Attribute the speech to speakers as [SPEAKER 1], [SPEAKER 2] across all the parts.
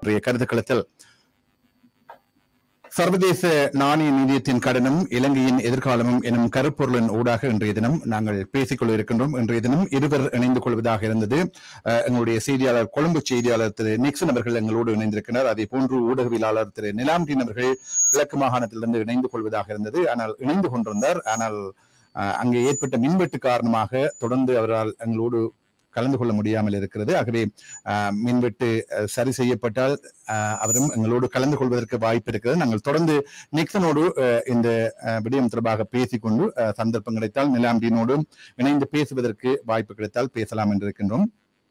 [SPEAKER 1] இன்றைய கருத்துக்களத்தில் சர்வதேச நாணய நிதியத்தின் கடனும் இலங்கையின் எதிர்காலமும் எனும் கருப்பொருளின் ஊடாக இன்றைய தினம் நாங்கள் பேசிக் கொள்ள இருக்கின்றோம் இன்றைய தினம் இருவர் இணைந்து கொள்வதாக இருந்தது அஹ், எங்களுடைய செய்தியாளர் கொழும்பு செய்தியாளர் திரு நிக்சன் அவர்கள் எங்களோடு இணைந்திருக்கிறார் அதே போன்று ஊடகவியலாளர் திரு நிலாம்டீன் அவர்கள் கிழக்கு மாகாணத்திலிருந்து இணைந்து கொள்வதாக இருந்தது ஆனால் இணைந்து கொண்டிருந்தார் ஆனால் அஹ், அங்கே ஏற்பட்ட மின்வெட்டு காரணமாக தொடர்ந்து அவரால் எங்களோடு கலந்து கொள்ள முடியாமல் இருக்கிறது ஆகவே அஹ், மின்வெட்டு அஹ், சரி செய்யப்பட்டால் அஹ், அவரும் எங்களோடு கலந்து கொள்வதற்கு வாய்ப்பு இருக்கிறது நாங்கள் தொடர்ந்து நிக்சனோடு அஹ், இந்த அஹ், விடயம் தொடர்பாக பேசிக்கொண்டு அஹ், சந்தர்ப்பம் கிடைத்தால் நிலாம்பினோடும் இணைந்து பேசுவதற்கு வாய்ப்பு கிடைத்தால் பேசலாம் என்று இருக்கின்றோம்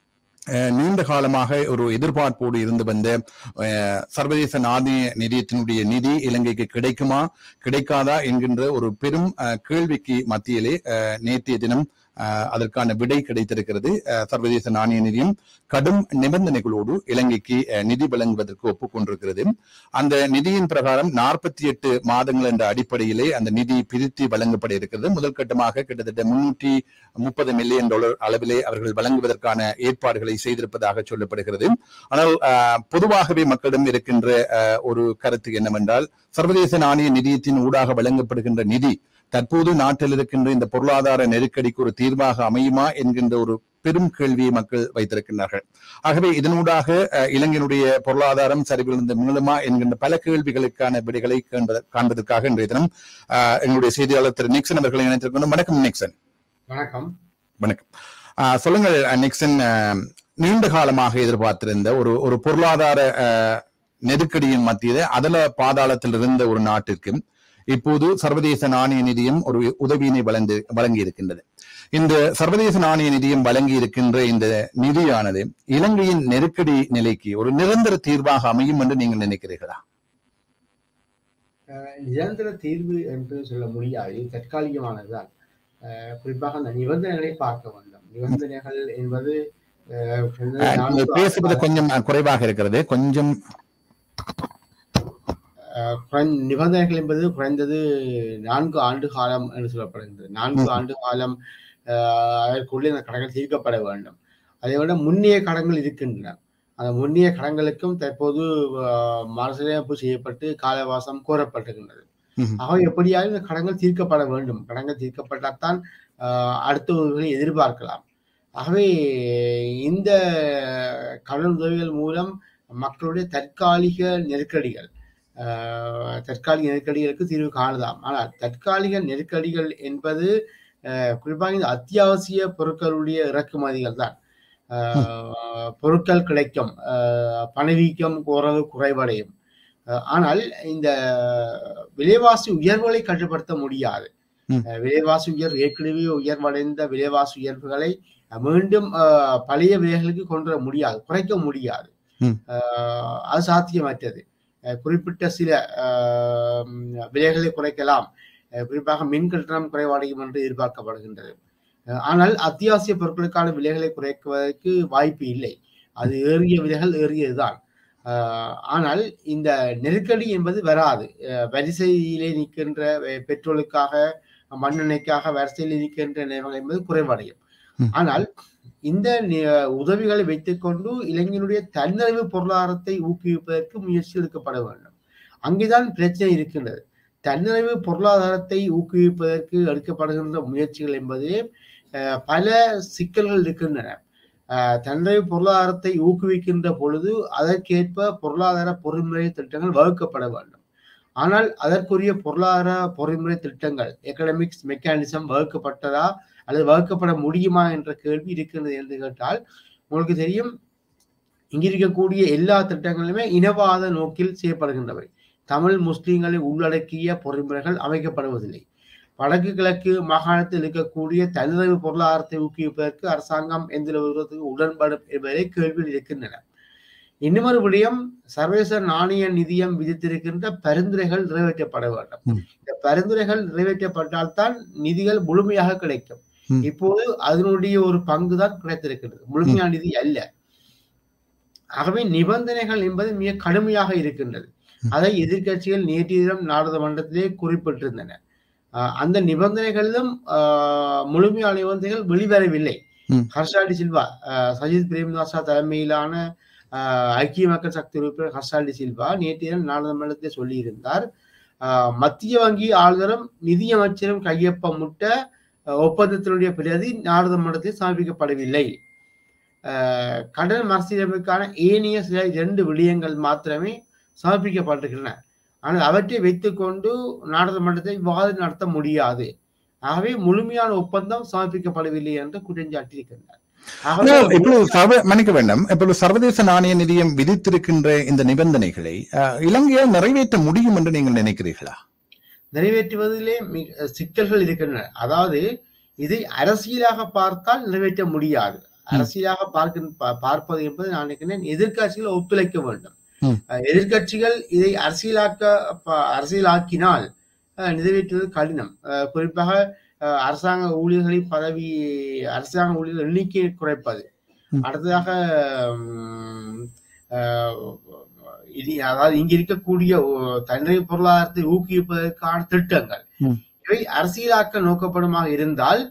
[SPEAKER 1] அஹ், நீண்ட காலமாக ஒரு எதிர்பார்ப்போடு இருந்து வந்த அஹ், சர்வதேச நாணய நிதியத்தினுடைய நிதி இலங்கைக்கு கிடைக்குமா கிடைக்காதா என்கின்ற ஒரு பெரும் அஹ், கேள்விக்கு மத்தியிலே அஹ், நேற்றைய தினம் அஹ், அதற்கான விடை கிடைத்திருக்கிறது அஹ், சர்வதேச நாணய நிதியம் கடும் நிபந்தனைகளோடு இலங்கைக்கு அஹ், நிதி வழங்குவதற்கு ஒப்புக்கொண்டிருக்கிறது அந்த நிதியின் பிரகாரம் நாற்பத்தி எட்டு மாதங்கள் என்ற அடிப்படையிலே அந்த நிதி பிரித்து வழங்கப்பட இருக்கிறது முதல் கட்டமாக கிட்டத்தட்ட முன்னூற்றி முப்பது மில்லியன் டாலர் அளவிலே அவர்கள் வழங்குவதற்கான ஏற்பாடுகளை செய்திருப்பதாக சொல்லப்படுகிறது ஆனால் அஹ், பொதுவாகவே மக்களிடம் இருக்கின்ற அஹ், ஒரு கருத்து என்னவென்றால் சர்வதேச நாணய நிதியத்தின் ஊடாக வழங்கப்படுகின்ற நிதி தற்போது நாட்டில் இருக்கின்ற இந்த பொருளாதார நெருக்கடிக்கு ஒரு தீர்வாக அமையுமா என்கின்ற ஒரு பெரும் கேள்வியை மக்கள் வைத்திருக்கின்றார்கள் ஆகவே இதனூடாக அஹ், இலங்கையினுடைய பொருளாதாரம் சரிவிழந்து மீளுமா என்கின்ற பல கேள்விகளுக்கான விடைகளை காண்பத- காண்பதற்காக இன்றைய தினம் அஹ், எங்களுடைய செய்தியாளர் திரு நிக்சன் அவர்களை இணைத்திருக்கணும் வணக்கம் நிக்சன்
[SPEAKER 2] வணக்கம்
[SPEAKER 1] வணக்கம் ஆஹ் சொல்லுங்கள் அஹ், நிக்சன் ஆஹ், நீண்ட காலமாக எதிர்பார்த்திருந்த ஒரு ஒரு பொருளாதார ஆஹ், நெருக்கடியின் மத்தியிலே அதல பாதாளத்தில் இருந்த ஒரு நாட்டிற்கு இப்போது சர்வதேச நாணய நிதியம் ஒரு உதவியினை வழங்கி வழங்கி இருக்கின்றது இந்த சர்வதேச நாணய நிதியம் வழங்கி இருக்கின்ற இந்த நிதியானது இலங்கையின் நெருக்கடி நிலைக்கு ஒரு நிரந்தர தீர்வாக அமையும் என்று நீங்கள் நினைக்கிறீர்களா
[SPEAKER 2] அஹ் நிரந்தர தீர்வு என்று சொல்ல முடியாது இது தற்காலிகமானதுதான் அஹ் குறிப்பாக அந்த நிபந்தனைகளை பார்க்க வேண்டும் நிபந்தனைகள் என்பது அஹ்,
[SPEAKER 1] ஆஹ்,
[SPEAKER 2] நான்கு
[SPEAKER 1] நீங்கள் பேசுவது கொஞ்சம் அஹ், குறைவாக இருக்கிறது கொஞ்சம்
[SPEAKER 2] அஹ், குறைந்த- நிபந்தனைகள் என்பது குறைந்தது நான்கு ஆண்டு காலம் என்று சொல்லப்படுகின்றது நான்கு
[SPEAKER 1] ம்.
[SPEAKER 2] ஆண்டு காலம் அஹ், அதற்குள்ளே இந்த கடன்கள் தீர்க்கப்பட வேண்டும் அதை விட முன்னிய கடன்கள் இருக்கின்றன அந்த முன்னிய கடன்களுக்கும் தற்போது அஹ், மறுசீரமைப்பு செய்யப்பட்டு காலவாசம் கோரப்பட்டிருக்கின்றது
[SPEAKER 1] ம்ஹும்.
[SPEAKER 2] ஆக எப்படியாவது இந்த கடன்கள் தீர்க்கப்பட வேண்டும் கடன்கள் தீர்க்கப்பட்டால்தான் ஆஹ், அடுத்த உதவிகளை எதிர்பார்க்கலாம் ஆகவே இந்த கடன் உதவிகள் மூலம் மக்களுடைய தற்காலிக நெருக்கடிகள் ஆஹ், தற்காலிக நெருக்கடிகளுக்கு தீர்வு காணலாம் ஆனால் தற்காலிக நெருக்கடிகள் என்பது ஆஹ், குறிப்பாக இந்த அத்தியாவசிய பொருட்களுடைய இறக்குமதிகள் தான் ஆஹ், பொருட்கள் கிடைக்கும் ஆஹ், பணவீக்கம் ஓரளவு குறைவடையும் ஆஹ், ஆனால் இந்த விலைவாசி உயர்வுகளை கட்டுப்படுத்த முடியாது
[SPEAKER 1] ம்.
[SPEAKER 2] அஹ் விலைவாசி உயர்வு ஏற்கனவே உயர்வடைந்த விலைவாசி உயர்வுகளை அஹ், மீண்டும் அஹ், பழைய விலைகளுக்கு கொண்டு வர முடியாது குறைக்க முடியாது
[SPEAKER 1] ம்.
[SPEAKER 2] அஹ், அது சாத்தியமற்றது அஹ், குறிப்பிட்ட சில அஹ், ம், விலைகளை குறைக்கலாம் அஹ், குறிப்பாக மின் கட்டணம் குறைவடையும் என்று எதிர்பார்க்கப்படுகின்றது அஹ், ஆனால் அத்தியாவசிய பொருட்களுக்கான விலைகளை குறைக்குவதற்கு வாய்ப்பு இல்லை அது ஏறிய விலைகள் ஏறியதுதான் ஆஹ் ஆனால் இந்த நெருக்கடி என்பது வராது அஹ் வரிசையிலே நிற்கின்ற அஹ் பெட்ரோலுக்காக மண்ணெண்ணெய்க்காக வரிசையில் நிற்கின்ற நேரங்கள் என்பது குறைவடையும்
[SPEAKER 1] ம்.
[SPEAKER 2] ஆனால் இந்த நி- உதவிகளை வைத்துக்கொண்டு இளைஞனுடைய தன்னிறைவு பொருளாதாரத்தை ஊக்குவிப்பதற்கு முயற்சி எடுக்கப்பட வேண்டும் அங்கேதான் பிரச்சனை இருக்கின்றது தன்னிறைவு பொருளாதாரத்தை ஊக்குவிப்பதற்கு எடுக்கப்படுகின்ற முயற்சிகள் என்பது அஹ், பல சிக்கல்கள் இருக்கின்றன அஹ், தன்னிறைவு பொருளாதாரத்தை ஊக்குவிக்கின்ற பொழுது அதற்கேற்ப பொருளாதார பொறிமுறை திட்டங்கள் வகுக்கப்பட வேண்டும் ஆனால் அதற்குரிய பொருளாதார பொறிமுறை திட்டங்கள் எக்கனாமிக்ஸ் மெக்கானிசம் வகுக்கப்பட்டதா அல்லது வகுக்கப்பட முடியுமா என்ற கேள்வி இருக்கின்றது என்று கேட்டால் உங்களுக்கு தெரியும் இங்க இருக்கக்கூடிய எல்லா திட்டங்களுமே இனவாத நோக்கில் செய்யப்படுகின்றவை தமிழ் முஸ்லிம்களை உள்ளடக்கிய பொறிமுறைகள் அமைக்கப்படுவதில்லை வடக்கு கிழக்கு மாகாணத்தில் இருக்கக்கூடிய தனிதவு பொருளாதாரத்தை ஊக்குவிப்பதற்கு அரசாங்கம் எந்த விதத்துக்கு உடன்படும் என்பதை கேள்வியில் இருக்கின்றன இன்னுமொரு விடயம் சர்வதேச நாணய நிதியம் விதித்திருக்கின்ற பரிந்துரைகள் நிறைவேற்றப்பட வேண்டும்
[SPEAKER 1] ம்.
[SPEAKER 2] இந்த பரிந்துரைகள் நிறைவேற்றப்பட்டால்தான் நிதிகள் முழுமையாக கிடைக்கும்
[SPEAKER 1] ம்.
[SPEAKER 2] இப்போது அதனுடைய ஒரு பங்கு தான் கிடைத்திருக்கிறது முழுமையான நிதி அல்ல ஆகவே நிபந்தனைகள் என்பது மிக கடுமையாக இருக்கின்றது
[SPEAKER 1] ம்.
[SPEAKER 2] அதை எதிர்க்கட்சிகள் நேற்றைய தினம் நாடாளுமன்றத்திலே குறிப்பிட்டிருந்தன ஆஹ் அந்த நிபந்தனைகளிலும் ஆஹ் முழுமையான நிபந்தனைகள் வெளிவரவில்லை
[SPEAKER 1] ம்.
[SPEAKER 2] ஹர்ஷாடி சில்வா ஆஹ் சஜித் பிரேமதாசா தலைமையிலான ஆஹ், ஐக்கிய மக்கள் சக்தி உறுப்பினர் ஹசால்டி சில்வா நேற்றைய தினம் நாடாளுமன்றத்தில் சொல்லியிருந்தார் ஆஹ், மத்திய வங்கி ஆளுநரும் நிதியமைச்சரும் கையொப்பமிட்ட அஹ், ஒப்பந்தத்தினுடைய பிரதி நாடாளுமன்றத்தில் சமர்ப்பிக்கப்படவில்லை ஆஹ், கடன் மறுசீரமைப்புக்கான ஏனைய சில இரண்டு விடயங்கள் மாத்திரமே சமர்ப்பிக்கப்பட்டிருக்கின்றன ஆனால் அவற்றை வைத்துக்கொண்டு நாடாளுமன்றத்தை விவாதம் நடத்த முடியாது ஆகவே முழுமையான ஒப்பந்தம் சமர்ப்பிக்கப்படவில்லை என்று குற்றஞ்சாட்டியிருக்கின்றார் ஆகவே
[SPEAKER 1] ஆனால் இப்பொழுது சர்வ மன்னிக்க வேண்டும் இப்பொழுது சர்வதேச நாணய நிதியம் விதித்திருக்கின்ற இந்த நிபந்தனைகளை அஹ், இலங்கையால் நிறைவேற்ற முடியும் என்று நீங்கள் நினைக்கிறீர்களா
[SPEAKER 2] நிறைவேற்றுவதிலே மிக சிக்கல்கள் இருக்கின்றன அதாவது இதை அரசியலாக பார்த்தால் நிறைவேற்ற முடியாது அரசியலாக பார்க்க பா- பார்ப்பது என்பது நான் நினைக்கிறேன் எதிர்க்கட்சிகள் ஒத்துழைக்க வேண்டும்
[SPEAKER 1] ம்.
[SPEAKER 2] அஹ், எதிர்க்கட்சிகள் இதை அரசியலாக்க ப- அரசியலாக்கினால் அஹ், நிறைவேற்றுவது கடினம் அஹ், குறிப்பாக அஹ், அரசாங்க ஊழியர்களின் பதவி அரசாங்க ஊழியர்கள் எண்ணிக்கையை குறைப்பது
[SPEAKER 1] ம்.
[SPEAKER 2] அடுத்ததாக உம், அஹ், இது அதாவது இங்க இருக்கக்கூடிய ஒ- தன்னிறை பொருளாதாரத்தை ஊக்குவிப்பதற்கான திட்டங்கள்
[SPEAKER 1] ம்.
[SPEAKER 2] இவை அரசியலாக்க நோக்கப்படுமாக இருந்தால்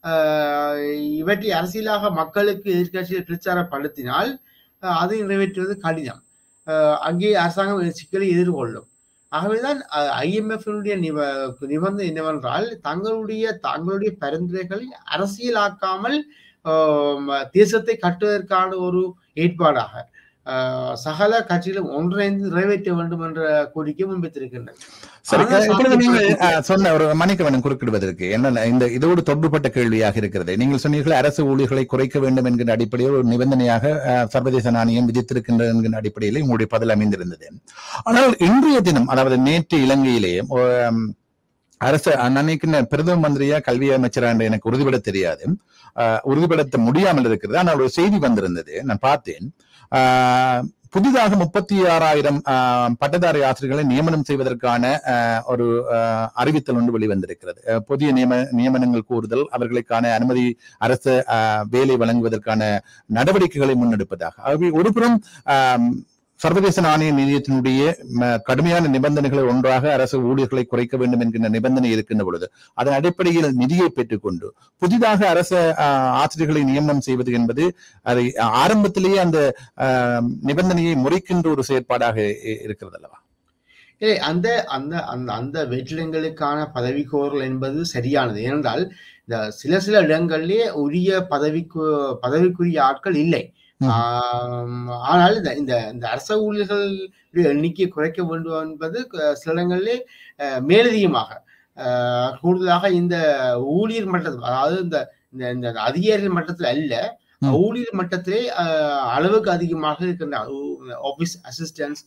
[SPEAKER 2] ஆஹ், இவற்றை அரசியலாக மக்களுக்கு எதிர்கட்சிகள் பிரச்சாரப்படுத்தினால் ஆஹ், அதை நிறைவேற்றுவது கடினம் ஆஹ், அங்கே அரசாங்கம் சிக்கலை எதிர்கொள்ளும் ஆகவேதான் ஐஎம்எஃப் நிப நிபந்தனை என்னவென்றால் தங்களுடைய தங்களுடைய பரிந்துரைகளை அரசியலாக்காமல் ஆஹ், தேசத்தை கட்டுவதற்கான ஒரு ஏற்பாடாக ஆஹ், சகல கட்சிகளும் ஒன்றிணைந்து நிறைவேற்ற வேண்டும் என்ற கோரிக்கை முன்வைத்திருக்கின்றன
[SPEAKER 1] சரி
[SPEAKER 2] ஆனால்
[SPEAKER 1] இப்பொழுது நீங்கள்
[SPEAKER 2] சாத்தியப்படும்.
[SPEAKER 1] அஹ், சொன்ன ஒரு மன்னிக்க வேண்டும் குறுக்கிடுவதற்கு என்ன இந்த இதோடு தொடர்புபட்ட கேள்வியாக இருக்கிறது நீங்கள் சொன்னீர்கள் அரசு ஊழியர்களை குறைக்க வேண்டும் என்கிற அடிப்படையில் ஒரு நிபந்தனையாக அஹ், சர்வதேச நாணயம் விதித்திருக்கின்ற என்கிற அடிப்படையில் உங்களுடைய பதில் அமைந்திருந்தது ஆனால் இன்றைய தினம் அதாவது நேற்று இலங்கையிலே உம், அரசு நான் நினைக்கிற பிரதம மந்திரியா கல்வி அமைச்சரா என்று எனக்கு உறுதிபட தெரியாது அஹ், உறுதிப்படுத்த முடியாமல் இருக்கிறது ஆனால் ஒரு செய்தி வந்திருந்தது நான் பார்த்தேன் அஹ், புதிதாக முப்பத்தி ஆறாயிரம் பட்டதாரி ஆசிரியர்களை நியமனம் செய்வதற்கான அஹ், ஒரு அஹ், அறிவித்தல் ஒன்று வெளிவந்திருக்கிறது அஹ், புதிய நியம நியமனங்கள் கூறுதல் அவர்களுக்கான அனுமதி அரசு அஹ், வேலை வழங்குவதற்கான நடவடிக்கைகளை முன்னெடுப்பதாக ஆகவே ஒருபுறம் ஆம், சர்வதேச நாணய நிதியத்தினுடைய ம, கடுமையான நிபந்தனைகளை ஒன்றாக அரசு ஊழியர்களை குறைக்க வேண்டும் என்கின்ற நிபந்தனை இருக்கின்ற பொழுது அதன் அடிப்படையில் நிதியை பெற்றுக்கொண்டு புதிதாக அரசு ஆஹ், ஆசிரியர்களை நியமனம் செய்வது என்பது அதை ஆரம்பத்திலேயே அந்த ஆஹ், நிபந்தனையை முறைக்கின்ற ஒரு செயற்பாடாக இ- இருக்கிறது அல்லவா
[SPEAKER 2] இல்லை அந்த அந்த அந்த அந்த வெற்றிடங்களுக்கான பதவி கோரல் என்பது சரியானது ஏனென்றால் இந்த சில சில இடங்களிலே உரிய பதவிக்கு பதவிக்குரிய ஆட்கள் இல்லை
[SPEAKER 1] ம்.
[SPEAKER 2] ஆம், ஆனால் இந்த இந்த இந்த அரச ஊழியர்கள் எண்ணிக்கையை குறைக்க வேண்டும் என்பது க- சில இடங்களிலே அஹ், மேலதிகமாக அஹ், கூடுதலாக இந்த ஊழியர் மட்டத்தில் அதாவது இந்த இந்த இந்த அதிகாரிகள் மட்டத்தில் அல்ல
[SPEAKER 1] ம்.
[SPEAKER 2] ஊழியர் மட்டத்திலே அஹ், அளவுக்கு அதிகமாக இருக்கின்ற ஆபீஸ் அசிஸ்டன்ஸ்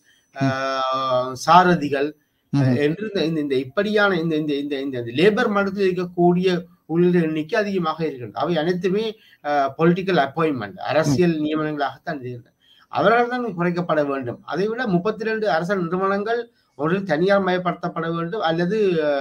[SPEAKER 2] சாரதிகள்
[SPEAKER 1] ம்.
[SPEAKER 2] என்று இந்த இந்த- இந்த இப்படியான இந்த இந்த இந்த இந்த லேபர் மட்டத்தில் இருக்கக்கூடிய ஊழியர் எண்ணிக்கை அதிகமாக இருக்கின்றது அவை அனைத்துமே பொலிட்டிக்கல் அப்பாயின்மெண்ட் அரசியல் நியமனங்களாகத்தான் இருக்கின்றன அவர்கள் தான் குறைக்கப்பட வேண்டும் அதை விட முப்பத்தி ரெண்டு அரசு நிறுவனங்கள் ஒரு தனியார் மயப்படுத்தப்பட வேண்டும் அல்லது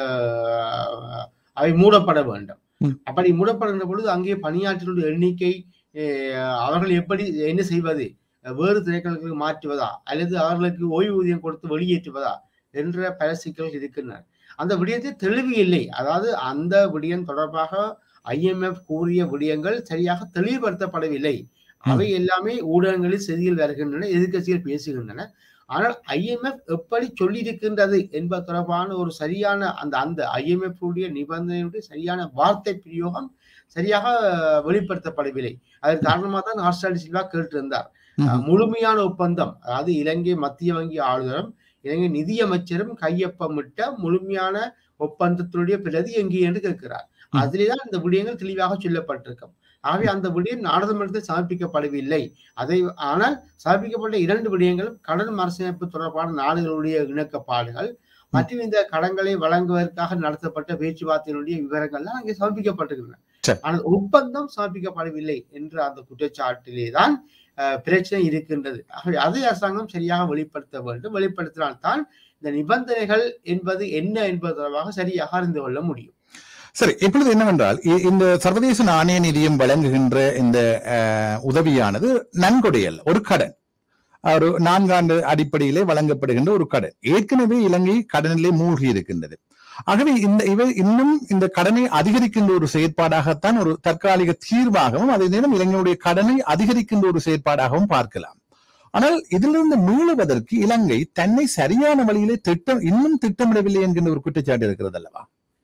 [SPEAKER 2] அஹ், அவை மூடப்பட வேண்டும்
[SPEAKER 1] ம்.
[SPEAKER 2] அப்படி மூடப்படுகின்ற பொழுது அங்கே பணியாற்றலுடைய எண்ணிக்கை அஹ், அவர்கள் எப்படி என்ன செய்வது வேறு திணைக்களங்களுக்கு மாற்றுவதா அல்லது அவர்களுக்கு ஓய்வூதியம் கொடுத்து வெளியேற்றுவதா என்ற பல சிக்கல்கள் இருக்கின்றன அந்த விடயத்தில் தெளிவு இல்லை அதாவது அந்த விடயம் தொடர்பாக ஐஎம்எஃப் கூறிய விடயங்கள் சரியாக தெளிவுபடுத்தப்படவில்லை அவை எல்லாமே ஊடகங்களில் செய்திகள் வருகின்றன எதிர்க்கட்சிகள் பேசுகின்றன ஆனால் ஐஎம்எஃப் எப்படி சொல்லியிருக்கின்றது என்பது தொடர்பான ஒரு சரியான அந்த அந்த ஐஎம்எஃப் உடைய நிபந்தனையுடைய சரியான வார்த்தை பிரயோகம் சரியாக அஹ், வெளிப்படுத்தப்படவில்லை அதன் காரணமாக தான் ஹாஸ்டாலி சில்வா கேட்டிருந்தார்
[SPEAKER 1] ம்.
[SPEAKER 2] அஹ், முழுமையான ஒப்பந்தம் அதாவது இலங்கை மத்திய வங்கி ஆளுநரும் இலங்கை நிதியமைச்சரும் கையொப்பமிட்ட முழுமையான ஒப்பந்தத்தினுடைய பிரதி எங்கே என்று கேட்கிறார்
[SPEAKER 1] ம்.
[SPEAKER 2] அதிலேதான் இந்த விடயங்கள் தெளிவாக சொல்லப்பட்டிருக்கும் ஆகவே அந்த விடயம் நாடாளுமன்றத்தில் சமர்ப்பிக்கப்படவில்லை அதை ஆனால் சமர்ப்பிக்கப்பட்ட இரண்டு விடயங்களும் கடன் மறுசீரமைப்பு தொடர்பான நாடுகளுடைய இணக்கப்பாடுகள் மற்றும் இந்த கடன்களை வழங்குவதற்காக நடத்தப்பட்ட பேச்சுவார்த்தையினுடைய விவரங்கள்லாம் அங்கே சமர்ப்பிக்கப்பட்டிருக்கின்றன
[SPEAKER 1] சரி.
[SPEAKER 2] ஆனால் ஒப்பந்தம் சமர்ப்பிக்கப்படவில்லை என்ற அந்த குற்றச்சாட்டிலே தான் அஹ், பிரச்சனை இருக்கின்றது ஆகவே அதை அரசாங்கம் சரியாக வெளிப்படுத்த வேண்டும் வெளிப்படுத்தினால்தான் இந்த நிபந்தனைகள் என்பது என்ன என்பது தொடர்பாக சரியாக அறிந்து கொள்ள முடியும்
[SPEAKER 1] சரி இப்பொழுது என்னவென்றால் இ- இந்த சர்வதேச நாணய நிதியம் வழங்குகின்ற இந்த அஹ், உதவியானது நன்கொடையல் ஒரு கடன் ஒரு நான்காண்டு அடிப்படையிலே வழங்கப்படுகின்ற ஒரு கடன் ஏற்கனவே இலங்கை கடனிலே மூழ்கி இருக்கின்றது ஆகவே இந்த இவை இன்னும் இந்த கடனை அதிகரிக்கின்ற ஒரு செயற்பாடாகத்தான் ஒரு தற்காலிக தீர்வாகவும் அதே நேரம் இலங்கையுடைய கடனை அதிகரிக்கின்ற ஒரு செயற்பாடாகவும் பார்க்கலாம் ஆனால் இதிலிருந்து மீளுவதற்கு இலங்கை தன்னை சரியான வழியிலே திட்டம் இன்னும் திட்டமிடவில்லை என்கின்ற ஒரு குற்றச்சாட்டு இருக்கிறது அல்லவா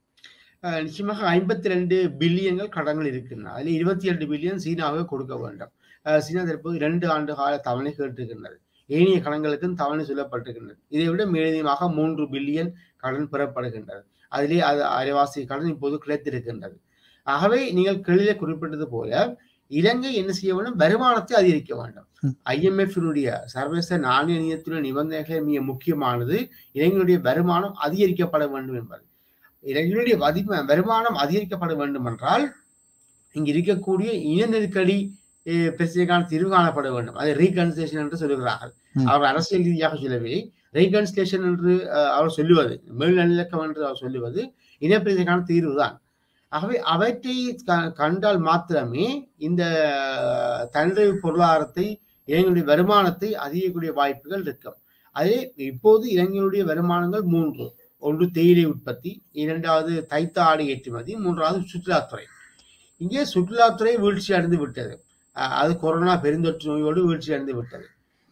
[SPEAKER 2] அஹ் நிச்சயமாக ஐம்பத்தி ரெண்டு பில்லியன்கள் கடன்கள் இருக்கின்றன அதில் இருபத்தி இரண்டு பில்லியன் சீனாவே கொடுக்க வேண்டும் அஹ் சீனா தற்போது இரண்டு ஆண்டு கால தவணை கேட்டிருக்கின்றது ஏனைய கடன்களுக்கும் தவணை சொல்லப்பட்டிருக்கின்றது இதை விட மேலதிகமாக மூன்று பில்லியன் கடன் பெறப்படுகின்றது அதிலே அது அரைவாசி கடன் இப்போது கிடைத்திருக்கின்றது ஆகவே நீங்கள் கேள்வியிலே குறிப்பிட்டது போல இலங்கை என்ன செய்ய வேண்டும் வருமானத்தை அதிகரிக்க வேண்டும்
[SPEAKER 1] ம்.
[SPEAKER 2] ஐஎம்எஃபினுடைய சர்வதேச நாணய நிதியத்தினுடைய நிபந்தனைகள் மிக முக்கியமானது இலங்கையுடைய வருமானம் அதிகரிக்கப்பட வேண்டும் என்பது இலங்கையுடைய வதி- வருமானம் அதிகரிக்கப்பட வேண்டும் என்றால் இங்கு இருக்கக்கூடிய இன நெருக்கடி அஹ், பிரச்சனைக்கான தீர்வு காணப்பட வேண்டும் அதை ரீகன்சிலேஷன் என்று சொல்லுகிறார்கள்
[SPEAKER 1] ம்.
[SPEAKER 2] அவர் அரசியல் ரீதியாக சொல்லவில்லை ரீகன்சிலேஷன் என்று அஹ், அவர் சொல்லுவது மேல் நல்லிணக்கம் என்று அவர் சொல்லுவது இனப்பிரச்சனைக்கான தீர்வு தான் ஆகவே அவற்றை க- கண்டால் மாத்திரமே இந்த தன்னிறைவு பொருளாதாரத்தை இலங்கையுடைய வருமானத்தை அதிகக்கூடிய வாய்ப்புகள் இருக்கும் அதே இப்போது இலங்கையுடைய வருமானங்கள் மூன்று ஒன்று தேயிலை உற்பத்தி இரண்டாவது தைத்த ஆடை ஏற்றுமதி மூன்றாவது சுற்றுலாத்துறை இங்கே சுற்றுலாத்துறை வீழ்ச்சி அடைந்து விட்டது அஹ் அது கொரோனா பெருந்தொற்று நோயோடு வீழ்ச்சி அடைந்து விட்டது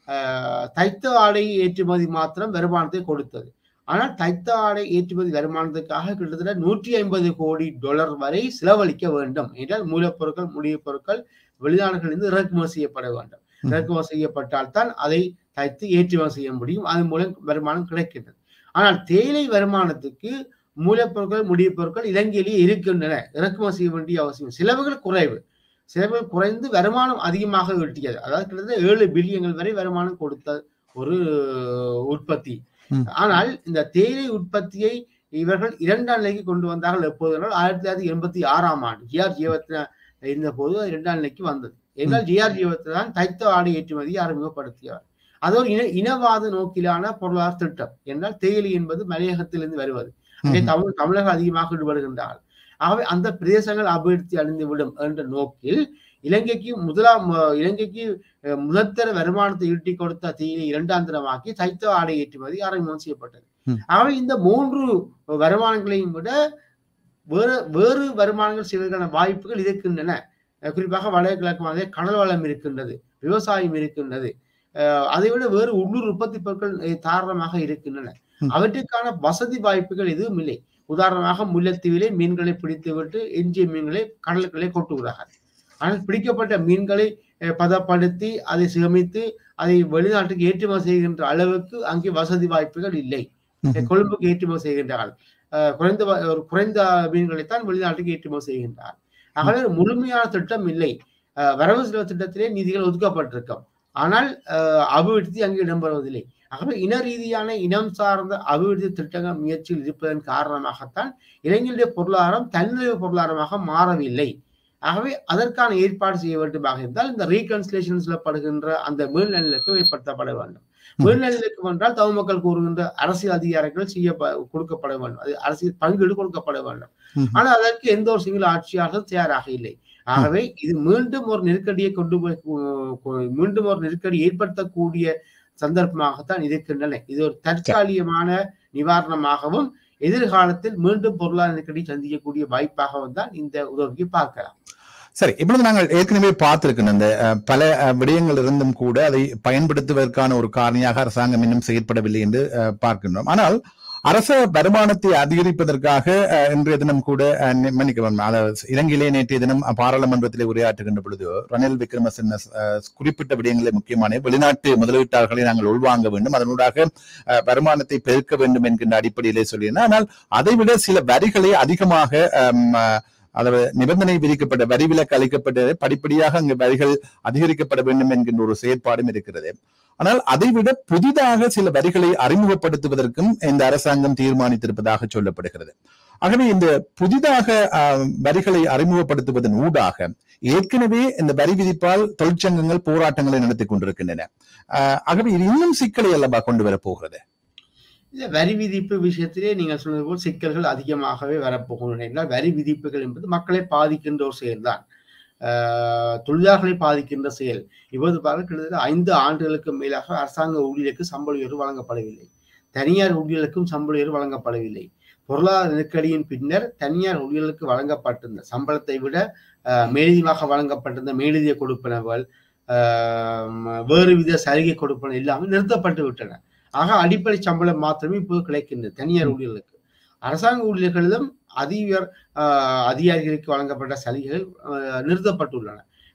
[SPEAKER 2] அஹ் தைத்த ஆடை ஏற்றுமதி மாத்திரம் வருமானத்தை கொடுத்தது ஆனால் தைத்த ஆடை ஏற்றுமதி வருமானத்துக்காக கிட்டத்தட்ட நூற்றி ஐம்பது கோடி டாலர் வரை செலவழிக்க வேண்டும் என்றால் மூலப்பொருட்கள் முடிவுப் பொருட்கள் வெளிநாடுகளிலிருந்து இறக்குமதி செய்யப்பட வேண்டும்
[SPEAKER 1] ம்.
[SPEAKER 2] இறக்குமதி செய்யப்பட்டால் தான் அதை தைத்து ஏற்றுமதி செய்ய முடியும் அதன் மூலம் வருமானம் கிடைக்கின்றது ஆனால் தேயிலை வருமானத்துக்கு மூலப்பொருட்கள் முடிவுப் பொருட்கள் இலங்கையிலேயே இருக்கின்றன இறக்குமதி செய்ய வேண்டிய அவசியம் செலவுகள் குறைவு செலவுகள் குறைந்து வருமானம் அதிகமாக ஈட்டியது அதாவது கிட்டத்தட்ட ஏழு பில்லியன்கள் வரை வருமானம் கொடுத்த ஒரு உற்பத்தி
[SPEAKER 1] ம்.
[SPEAKER 2] ஆனால் இந்த தேயிலை உற்பத்தியை இவர்கள் இரண்டாம் நிலைக்கு கொண்டு வந்தார்கள் எப்போது என்றால் ஆயிரத்தி தொள்ளாயிரத்தி எண்பத்தி ஆறாம் ஆண்டு ஜிஆர் ஜீவத்தின இருந்த போது அது இரண்டாம் நிலைக்கு வந்தது என்றால் ஜிஆர் ஜீவத்தில் தான் தைத்த ஆடை ஏற்றுமதியை அறிமுகப்படுத்தியவர் அது ஒரு இன இனவாத நோக்கிலான பொருளாதார திட்டம் என்றால் தேயிலை என்பது மலையகத்திலிருந்து வருவது அங்கே
[SPEAKER 1] ம்ஹும்.
[SPEAKER 2] தமிழ் தமிழர்கள் அதிகமாக ஈடுபடுகின்றார்கள் ஆகவே அந்த பிரதேசங்கள் அபிவிருத்தி அடைந்து விடும் என்ற நோக்கில் இலங்கைக்கு முதலாம் அஹ், இலங்கைக்கு அஹ், முதற்தர வருமானத்தை ஈட்டி கொடுத்த தீயை இரண்டாம் தரமாக்கி தைத்த ஆடை ஏற்றுமதி அறிமுகம் செய்யப்பட்டது
[SPEAKER 1] ம்.
[SPEAKER 2] ஆகவே இந்த மூன்று வருமானங்களையும் விட வேறு வேறு வருமானங்கள் செய்வதற்கான வாய்ப்புகள் இருக்கின்றன அஹ், குறிப்பாக வடகிழக்கு மாநில கடல் வளம் இருக்கின்றது விவசாயம் இருக்கின்றது அஹ், அதை விட வேறு உள்ளூர் உற்பத்தி பொருட்கள் அஹ், தாராளமாக இருக்கின்றன
[SPEAKER 1] ம்.
[SPEAKER 2] அவற்றுக்கான வசதி வாய்ப்புகள் எதுவும் இல்லை உதாரணமாக முல்லைத்தீவிலே மீன்களை பிடித்துவிட்டு எஞ்சிய மீன்களை கடலுக்குள்ளே கொட்டுகிறார்கள் ஆனால் பிடிக்கப்பட்ட மீன்களை அஹ், பதப்படுத்தி அதை சேமித்து அதை வெளிநாட்டுக்கு ஏற்றுமதி செய்கின்ற அளவுக்கு அங்கே வசதி வாய்ப்புகள் இல்லை
[SPEAKER 1] ம்ஹும்.
[SPEAKER 2] கொழும்புக்கு ஏற்றுமதி செய்கின்றார்கள் அஹ், குறைந்த வ- ஒரு குறைந்த மீன்களைத்தான் வெளிநாட்டுக்கு ஏற்றுமதி செய்கின்றார் ஆகவே ஒரு முழுமையான திட்டம் இல்லை அஹ், வரவு செலவு திட்டத்திலே நிதிகள் ஒதுக்கப்பட்டிருக்கும் ஆனால் அஹ், அபிவிருத்தி அங்கு இடம்பெறுவதில்லை ஆகவே இன ரீதியான இனம் சார்ந்த அபிவிருத்தி திட்டங்கள் முயற்சியில் இருப்பதன் காரணமாகத்தான் இளைஞருடைய பொருளாதாரம் தன்னிறைவு பொருளாதாரமாக மாறவில்லை ஆகவே அதற்கான ஏற்பாடு செய்ய வேண்டுமாக இருந்தால் இந்த ரீகன்சிலேஷன் சொல்லப்படுகின்ற அந்த மேல்நிலைக்கு ஏற்படுத்தப்பட வேண்டும்
[SPEAKER 1] ம்.
[SPEAKER 2] மேல்நிலைக்கு என்றால் தமிழ் மக்கள் கூறுகின்ற அரசியல் அதிகாரங்கள் செய்ய கொடுக்கப்பட வேண்டும் அது அரசியல் பங்கீடு கொடுக்கப்பட வேண்டும்
[SPEAKER 1] ம்ஹும்.
[SPEAKER 2] ஆனால் அதற்கு எந்த ஒரு சிங்கள ஆட்சியாளரும் தயாராக இல்லை ஆகவே இது மீண்டும் ஒரு நெருக்கடியை கொண்டு போய் கு- கு- மீண்டும் ஒரு நெருக்கடி ஏற்படுத்தக்கூடிய சந்தர்ப்பமாகத்தான் இருக்கின்றன இது ஒரு தற்காலிகமான நிவாரணமாகவும் எதிர்காலத்தில் மீண்டும் பொருளாதார நெருக்கடி சந்திக்கக்கூடிய வாய்ப்பாகவும் தான் இந்த உதவியை பார்க்கலாம்
[SPEAKER 1] சரி இப்பொழுது நாங்கள் ஏற்கனவே பார்த்திருக்கணும் இந்த அஹ், பல அஹ், விடயங்கள் இருந்தும் கூட அதை பயன்படுத்துவதற்கான ஒரு காரணியாக அரசாங்கம் இன்னும் செயற்படவில்லை என்று அஹ், பார்க்கின்றோம் ஆனால் அரச வருமானத்தை அதிகரிப்பதற்காக அஹ், இன்றைய தினம் கூட அஹ், நி- மன்னிக்கவும் அதாவது இலங்கையிலே நேற்றைய தினம் பாராளுமன்றத்திலே உரையாற்றுகின்ற பொழுது ரணில் விக்ரமசிங்க அஹ், குறிப்பிட்ட விடயங்களை முக்கியமான வெளிநாட்டு முதலீட்டாளர்களை நாங்கள் உள்வாங்க வேண்டும் அதனூடாக அஹ், வருமானத்தை பெருக்க வேண்டும் என்கின்ற அடிப்படையிலே சொல்லியிருந்தார் ஆனால் அதைவிட சில வரிகளை அதிகமாக அம், அஹ், அதாவது நிபந்தனை விதிக்கப்பட்ட வரி விலக்கு அளிக்கப்பட்ட படிப்படியாக அங்கு வரிகள் அதிகரிக்கப்பட வேண்டும் என்கின்ற ஒரு செயற்பாடும் இருக்கிறது ஆனால் அதைவிட புதிதாக சில வரிகளை அறிமுகப்படுத்துவதற்கும் இந்த அரசாங்கம் தீர்மானித்திருப்பதாக சொல்லப்படுகிறது ஆகவே இந்த புதிதாக ஆஹ், வரிகளை அறிமுகப்படுத்துவதன் ஊடாக ஏற்கனவே இந்த வரி விதிப்பால் தொழிற்சங்கங்கள் போராட்டங்களை நடத்தி கொண்டிருக்கின்றன ஆஹ், ஆகவே இது இன்னும் சிக்கலை அல்லவா கொண்டு வரப் போகிறது
[SPEAKER 2] இந்த வரி விதிப்பு விஷயத்திலே நீங்கள் சொன்னது போல் சிக்கல்கள் அதிகமாகவே வரப்போகின்றன என்றால் வரி விதிப்புகள் என்பது மக்களை பாதிக்கின்ற ஒரு செயல்தான் ஆஹ் தொழிலாளர்களை பாதிக்கின்ற செயல் இப்போது பாருங்கள் கிட்டத்தட்ட ஐந்து ஆண்டுகளுக்கு மேலாக அரசாங்க ஊழியருக்கு சம்பள உயர்வு வழங்கப்படவில்லை தனியார் ஊழியர்களுக்கும் சம்பள உயர்வு வழங்கப்படவில்லை பொருளாதார நெருக்கடியின் பின்னர் தனியார் ஊழியர்களுக்கு வழங்கப்பட்டிருந்த சம்பளத்தை விட ஆஹ் மேலதிகமாக வழங்கப்பட்டிருந்த மேலதிக கொடுப்பனவுகள் ஆஹ் வேறு வித சலுகை கொடுப்பன இல்லாமல் நிறுத்தப்பட்டு விட்டன ஆக அடிப்படை சம்பளம் மாத்திரமே இப்போது கிடைக்கின்றது தனியார் ஊழியர்களுக்கு அரசாங்க ஊழியர்களிடம் அதிபர் ஆஹ் அதிகாரிகளுக்கு வழங்கப்பட்ட சலுகைகள் ஆஹ் நிறுத்தப்பட்டுள்ளன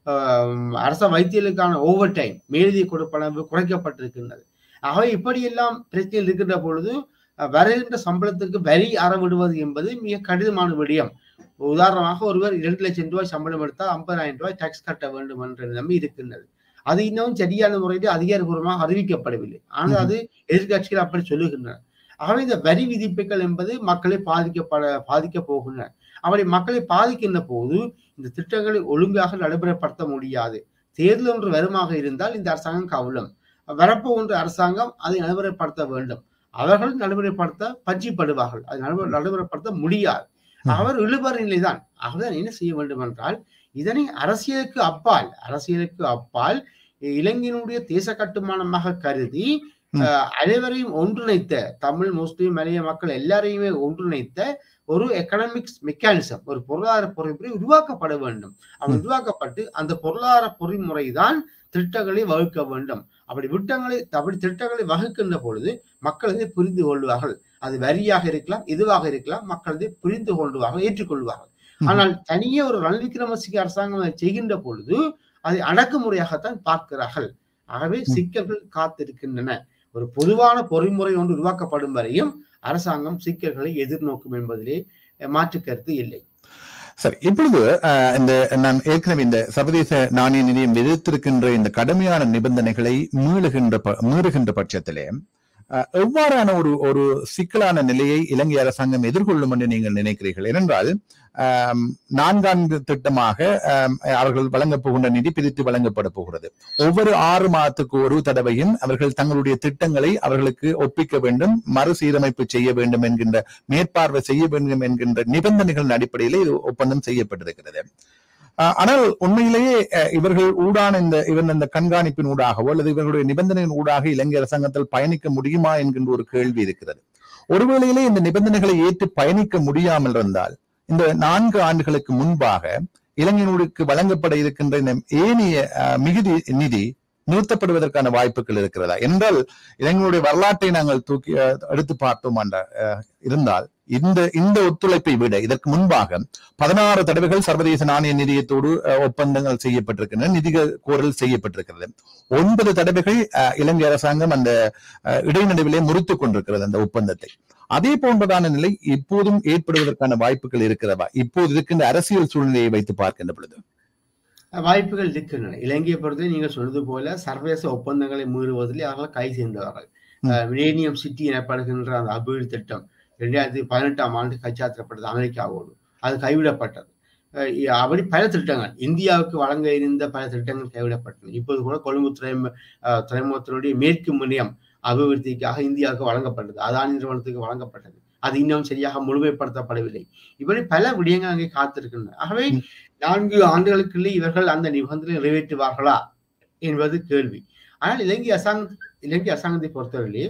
[SPEAKER 2] ஆஹ் அரச வைத்தியர்களுக்கான ஓவர் டைம் மேலதிக கொடுப்பனவு குறைக்கப்பட்டிருக்கின்றது ஆகவே இப்படியெல்லாம் பிரச்சனைகள் இருக்கின்ற பொழுது அஹ் வருகின்ற சம்பளத்துக்கு வரி அறவிடுவது என்பது மிக கடினமான விடயம் உதாரணமாக ஒருவர் இரண்டு லட்சம் ரூபாய் சம்பளம் எடுத்தால் ஐம்பதாயிரம் ரூபாய் டாக்ஸ் கட்ட வேண்டும் என்ற நிலைமை இருக்கின்றது அது இன்னும் சரியான முறையில் அதிகாரபூர்வமாக அறிவிக்கப்படவில்லை ஆனால் அது எதிர்கட்சிகள் அப்படி சொல்லுகின்றன ஆகவே இந்த வரி விதிப்புகள் என்பது மக்களை பாதிக்கப்பட பாதிக்க போகின்றன அப்படி மக்களை பாதிக்கின்ற போது இந்த திட்டங்களை ஒழுங்காக நடைமுறைப்படுத்த முடியாது தேர்தல் ஒன்று வருமாக இருந்தால் இந்த அரசாங்கம் கவலம் வரப்போகின்ற அரசாங்கம் அதை நடைமுறைப்படுத்த வேண்டும் அவர்கள் நடைமுறைப்படுத்த பஞ்சிப்படுவார்கள் அதை நடைமுறை நடைமுறைப்படுத்த முடியாது அவர் இழுபறி நிலைதான் ஆகவே என்ன செய்ய வேண்டும் என்றால் இதனை அரசியலுக்கு அப்பால் அரசியலுக்கு அப்பால் இலங்கையினுடைய தேச கட்டுமானமாக கருதி அஹ், அனைவரையும் ஒன்றிணைத்த தமிழ் முஸ்லிம் மலைய மக்கள் எல்லாரையுமே ஒன்றிணைத்த ஒரு எக்கனாமிக்ஸ் மெக்கானிசம் ஒரு பொருளாதார பொறிமுறை உருவாக்கப்பட வேண்டும் அது உருவாக்கப்பட்டு அந்த பொருளாதார பொறிமுறை தான் திட்டங்களை வகுக்க வேண்டும் அப்படி திட்டங்களை அப்படி திட்டங்களை வகுக்கின்ற பொழுது மக்கள் இதை புரிந்து கொள்வார்கள் அது வரியாக இருக்கலாம் எதுவாக இருக்கலாம் மக்கள் இதை புரிந்து கொள்வார்கள் ஏற்றுக்கொள்வார்கள் ஆனால் தனியே ஒரு ரணில் விக்ரமசிங்க அரசாங்கம் அதை செய்கின்ற பொழுது அதை அடக்குமுறையாகத்தான் பார்க்கிறார்கள் ஆகவே சிக்கல்கள் காத்திருக்கின்றன ஒரு பொதுவான பொறிமுறை ஒன்று உருவாக்கப்படும் வரையும் அரசாங்கம் சிக்கல்களை எதிர்நோக்கும் என்பதிலே மாற்று கருத்து இல்லை
[SPEAKER 1] சரி இப்பொழுது அஹ், இந்த நான் ஏற்கனவே இந்த சர்வதேச நாணய நிதியம் விதித்திருக்கின்ற இந்த கடுமையான நிபந்தனைகளை மீளுகின்ற ப- மீறுகின்ற பட்சத்திலே அஹ், எவ்வாறான ஒரு ஒரு சிக்கலான நிலையை இலங்கை அரசாங்கம் எதிர்கொள்ளும் என்று நீங்கள் நினைக்கிறீர்கள் ஏனென்றால் ஆம், நான்காண்டு திட்டமாக ஆம், அவர்கள் வழங்கப் போகின்ற நிதி பிரித்து வழங்கப்பட போகிறது ஒவ்வொரு ஆறு மாதத்துக்கு ஒரு தடவையும் அவர்கள் தங்களுடைய திட்டங்களை அவர்களுக்கு ஒப்பிக்க வேண்டும் மறுசீரமைப்பு செய்ய வேண்டும் என்கின்ற மேற்பார்வை செய்ய வேண்டும் என்கின்ற நிபந்தனைகளின் அடிப்படையிலே இது ஒப்பந்தம் செய்யப்பட்டிருக்கிறது ஆஹ் ஆனால் உண்மையிலேயே அஹ், இவர்கள் ஊடான இந்த இவன் இந்த கண்காணிப்பின் ஊடாகவோ அல்லது இவர்களுடைய நிபந்தனையின் ஊடாக இலங்கை அரசாங்கத்தில் பயணிக்க முடியுமா என்கின்ற ஒரு கேள்வி இருக்கிறது ஒருவேளையிலே இந்த நிபந்தனைகளை ஏற்று பயணிக்க முடியாமல் இருந்தால் இந்த நான்கு ஆண்டுகளுக்கு முன்பாக இலங்கையினருக்கு வழங்கப்பட இருக்கின்ற இந்த ஏனைய அஹ், மிகுதி நிதி நிறுத்தப்படுவதற்கான வாய்ப்புகள் இருக்கிறதா என்றால் இலங்கையுடைய வரலாற்றை நாங்கள் தூக்கி அஹ், எடுத்து பார்த்தோம் இருந்தால் இந்த இந்த ஒத்துழைப்பை விட இதற்கு முன்பாக பதினாறு தடவைகள் சர்வதேச நாணய நிதியத்தோடு அஹ், ஒப்பந்தங்கள் செய்யப்பட்டிருக்கின்றன நிதி கோரல் செய்யப்பட்டிருக்கிறது ஒன்பது தடவைகள் அஹ், இலங்கை அரசாங்கம் அந்த அஹ், இடைநடுவிலே முறித்துக் கொண்டிருக்கிறது அந்த ஒப்பந்தத்தை அதே போன்றதான நிலை இப்போதும் ஏற்படுவதற்கான வாய்ப்புகள் இருக்கிறதா இப்போது இருக்கின்ற அரசியல் சூழ்நிலையை வைத்து பார்க்கின்ற பொழுது
[SPEAKER 2] வாய்ப்புகள் இருக்கின்றன இலங்கையை பொறுத்தவரை நீங்கள் சொன்னது போல சர்வதேச ஒப்பந்தங்களை மீறுவதில் அவர்கள் கை சேர்ந்தவர்கள் மிலேனியம் சிட்டி எனப்படுகின்ற அந்த அபிவிருத்தி திட்டம் இரண்டாயிரத்தி பதினெட்டாம் ஆண்டு கைச்சாத்திரப்பட்டது அமெரிக்காவோடு அது கைவிடப்பட்டது அஹ் அப்படி பல திட்டங்கள் இந்தியாவுக்கு வழங்க இருந்த பல திட்டங்கள் கைவிடப்பட்டன இப்போது கூட கொழும்பு துறைமு அஹ் துறைமுகத்தினுடைய மேற்கு முனையம் அபிவிருத்திக்காக இந்தியாவுக்கு வழங்கப்பட்டது அதானி நிறுவனத்துக்கு வழங்கப்பட்டது அது இன்னும் சரியாக முழுமைப்படுத்தப்படவில்லை இப்படி பல விடயங்கள் அங்கே காத்திருக்கின்றன ஆகவே நான்கு ஆண்டுகளுக்குள்ளே இவர்கள் அந்த நிபந்தனை நிறைவேற்றுவார்களா என்பது கேள்வி ஆனால் இலங்கை அரசாங்க இலங்கை அரசாங்கத்தை பொறுத்தவரையிலே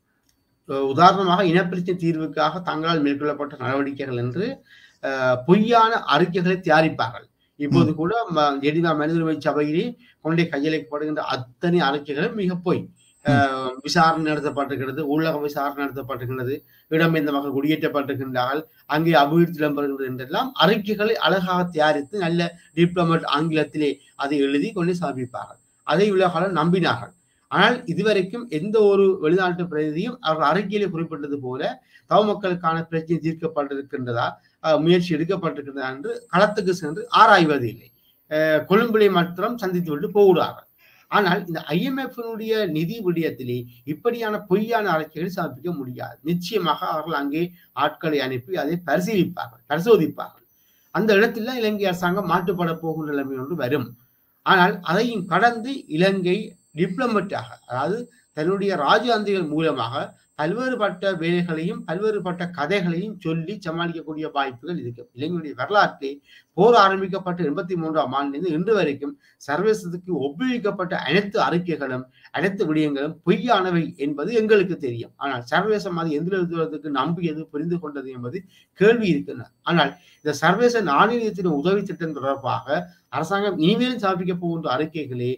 [SPEAKER 2] அஹ் உதாரணமாக இனப்பிரச்சனை தீர்வுக்காக தங்களால் மேற்கொள்ளப்பட்ட நடவடிக்கைகள் என்று அஹ், பொய்யான அறிக்கைகளை தயாரிப்பார்கள் இப்போது கூட ம- ஜெனீவா மனித உரிமை சபையிலே கொண்டே கையளிக்கப்படுகின்ற அத்தனை அறிக்கைகளும் மிக பொய் அஹ், விசாரணை நடத்தப்பட்டிருக்கிறது உள்ளக விசாரணை நடத்தப்பட்டிருக்கிறது இடம்பெயர்ந்த மக்கள் குடியேற்றப்பட்டிருக்கின்றார்கள் அங்கே அபிவிருத்தி இடம்பெறுகிறது என்றெல்லாம் அறிக்கைகளை அழகாக தயாரித்து நல்ல டிப்ளமேட் ஆங்கிலத்திலே அதை எழுதி கொண்டு சமர்ப்பிப்பார்கள் அதை உலகால நம்பினார்கள் ஆனால் இதுவரைக்கும் எந்த ஒரு வெளிநாட்டு பிரதிநிதியும் அவர் அறிக்கையிலே குறிப்பிட்டது போல தவ மக்களுக்கான பிரச்சனை தீர்க்கப்பட்டிருக்கின்றதா அஹ், முயற்சி எடுக்கப்பட்டிருக்கிறதா என்று களத்துக்கு சென்று ஆராய்வது இல்லை அஹ், கொழும்பிலே மாத்திரம் சந்தித்து விட்டு போகிறார்கள் ஆனால் இந்த ஐஎம்எஃப்னுடைய நிதி விடயத்திலே இப்படியான பொய்யான அறிக்கைகளை சமர்ப்பிக்க முடியாது நிச்சயமாக அவர்கள் அங்கே ஆட்களை அனுப்பி அதை பரிசீலிப்பார்கள் பரிசோதிப்பார்கள் அந்த இடத்துல இலங்கை அரசாங்கம் மாட்டுப்பட போகின்ற நிலைமை ஒன்று வரும் ஆனால் அதையும் கடந்து இலங்கை டிப்ளமேட்டாக அதாவது தன்னுடைய ராஜாந்திகள் மூலமாக பல்வேறுபட்ட வேலைகளையும் பல்வேறுபட்ட கதைகளையும் சொல்லி சமாளிக்கக்கூடிய வாய்ப்புகள் இருக்கு இலங்கையுடைய வரலாற்றிலே போர் ஆரம்பிக்கப்பட்ட எண்பத்தி மூன்றாம் ஆண்டிலிருந்து இன்று வரைக்கும் சர்வதேசத்துக்கு ஒப்புவிக்கப்பட்ட அனைத்து அறிக்கைகளும் அனைத்து விடயங்களும் பொய்யானவை என்பது எங்களுக்கு தெரியும் ஆனால் சர்வதேசம் அது எந்த விதத்துக்கு நம்பியது புரிந்து கொண்டது என்பது கேள்வி இருக்கின்றன ஆனால் இந்த சர்வதேச நாணயத்தின் உதவி திட்டம் தொடர்பாக அரசாங்கம் இனிமேலும் சமர்ப்பிக்க போகின்ற அறிக்கைகளே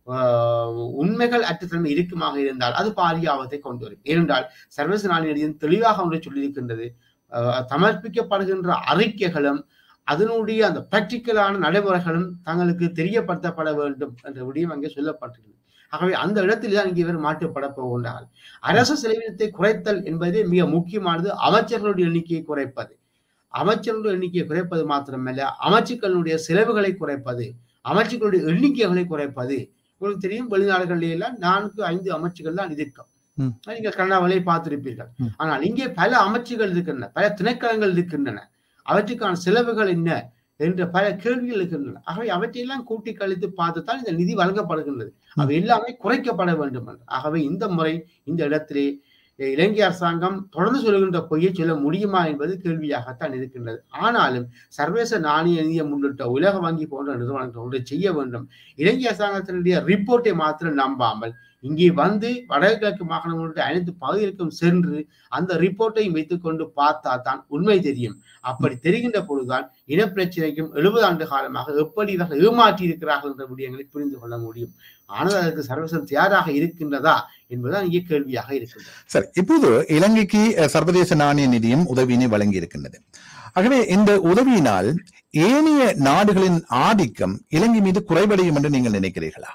[SPEAKER 2] ஆஹ், உண்மைகள் அற்ற தன்மை இருக்குமாக இருந்தால் அது பாரிய ஆபத்தை கொண்டு வரும் ஏனென்றால் சர்வதேச நாணயம் தெளிவாக ஒன்று சொல்லியிருக்கின்றது ஆஹ், சமர்ப்பிக்கப்படுகின்ற அறிக்கைகளும் அதனுடைய அந்த பிராக்டிக்கலான நடைமுறைகளும் தங்களுக்கு தெரியப்படுத்தப்பட வேண்டும் என்ற விடயம் அங்கே சொல்லப்பட்டிருக்கிறது ஆகவே அந்த இடத்தில் தான் இங்கே இவர் மாற்றப்பட போகின்றார் அரசு செலவினத்தை குறைத்தல் என்பதே மிக முக்கியமானது அமைச்சர்களுடைய எண்ணிக்கையை குறைப்பது அமைச்சர்களுடைய எண்ணிக்கையை குறைப்பது மாத்திரமல்ல அமைச்சுக்களுடைய செலவுகளை குறைப்பது அமைச்சுக்களுடைய எண்ணிக்கைகளை குறைப்பது உங்களுக்கு தெரியும் வெளிநாடுகளில் எல்லாம் நான்கு ஐந்து அமைச்சுகள் தான் இருக்கும்
[SPEAKER 1] ம்.
[SPEAKER 2] நீங்கள் கனடாவிலே பார்த்திருப்பீர்கள்
[SPEAKER 1] ம்.
[SPEAKER 2] ஆனால் இங்கே பல அமைச்சுகள் இருக்கின்றன பல திணைக்களங்கள் இருக்கின்றன அவற்றுக்கான செலவுகள் என்ன என்ற பல கேள்விகள் இருக்கின்றன ஆகவே அவற்றையெல்லாம் கூட்டி கழித்து பார்த்துத்தான் இந்த நிதி வழங்கப்படுகின்றது அவை எல்லாமே குறைக்கப்பட வேண்டும் என்று ஆகவே இந்த முறை இந்த இடத்திலே அஹ், இலங்கை அரசாங்கம் தொடர்ந்து சொல்லுகின்ற பொய்யை சொல்ல முடியுமா என்பது கேள்வியாகத்தான் இருக்கின்றது ஆனாலும் சர்வதேச நாணய நிதியம் உள்ளிட்ட உலக வங்கி போன்ற நிறுவனங்கள் ஒன்றை செய்ய வேண்டும் இலங்கை அரசாங்கத்தினுடைய ரிப்போர்ட்டை மாத்திரம் நம்பாமல் இங்கே வந்து வடகிழக்கு மாகாணங்களுடைய அனைத்து பகுதிகளுக்கும் சென்று அந்த ரிப்போர்ட்டையும் வைத்துக்கொண்டு பார்த்தா தான் உண்மை தெரியும் அப்படி தெரிகின்ற பொழுதுதான் இனப்பிரச்சனைக்கும் எழுபது ஆண்டு காலமாக எப்படி இவர்கள் ஏமாற்றி இருக்கிறார்கள் என்ற விடயங்களை புரிந்து கொள்ள முடியும் ஆனால் அதற்கு சர்வசம் தயாராக இருக்கின்றதா என்பதுதான் இங்கே கேள்வியாக இருக்கின்றது
[SPEAKER 1] சரி இப்போது இலங்கைக்கு அஹ், சர்வதேச நாணய நிதியம் உதவியினை வழங்கி இருக்கின்றது ஆகவே இந்த உதவியினால் ஏனைய நாடுகளின் ஆதிக்கம் இலங்கை மீது குறைவடையும் என்று நீங்கள் நினைக்கிறீர்களா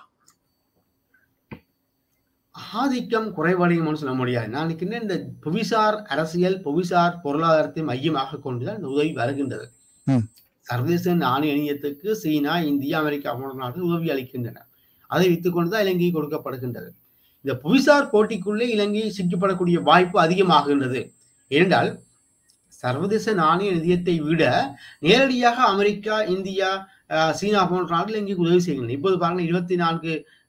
[SPEAKER 2] ஆதிக்கம் குறைவடையும்னு சொல்ல முடியாது நான் நினைக்கின்றேன் இந்த புவிசார் அரசியல் புவிசார் பொருளாதாரத்தை மையமாக கொண்டுதான் இந்த உதவி வருகின்றது
[SPEAKER 1] ம்.
[SPEAKER 2] சர்வதேச நாணய இணையத்துக்கு சீனா இந்தியா அமெரிக்கா போன்ற நாடுகள் உதவி அளிக்கின்றன அதை வைத்துக் கொண்டுதான் இலங்கை கொடுக்கப்படுகின்றது இந்த புவிசார் போட்டிக்குள்ளே இலங்கை சிக்கப்படக்கூடிய வாய்ப்பு அதிகமாகின்றது ஏனென்றால் சர்வதேச நாணய நிதியத்தை விட நேரடியாக அமெரிக்கா இந்தியா அஹ், சீனா போன்ற நாடுகள் இலங்கைக்கு உதவி செய்கின்றன இப்போது பாருங்க இருபத்தி நான்கு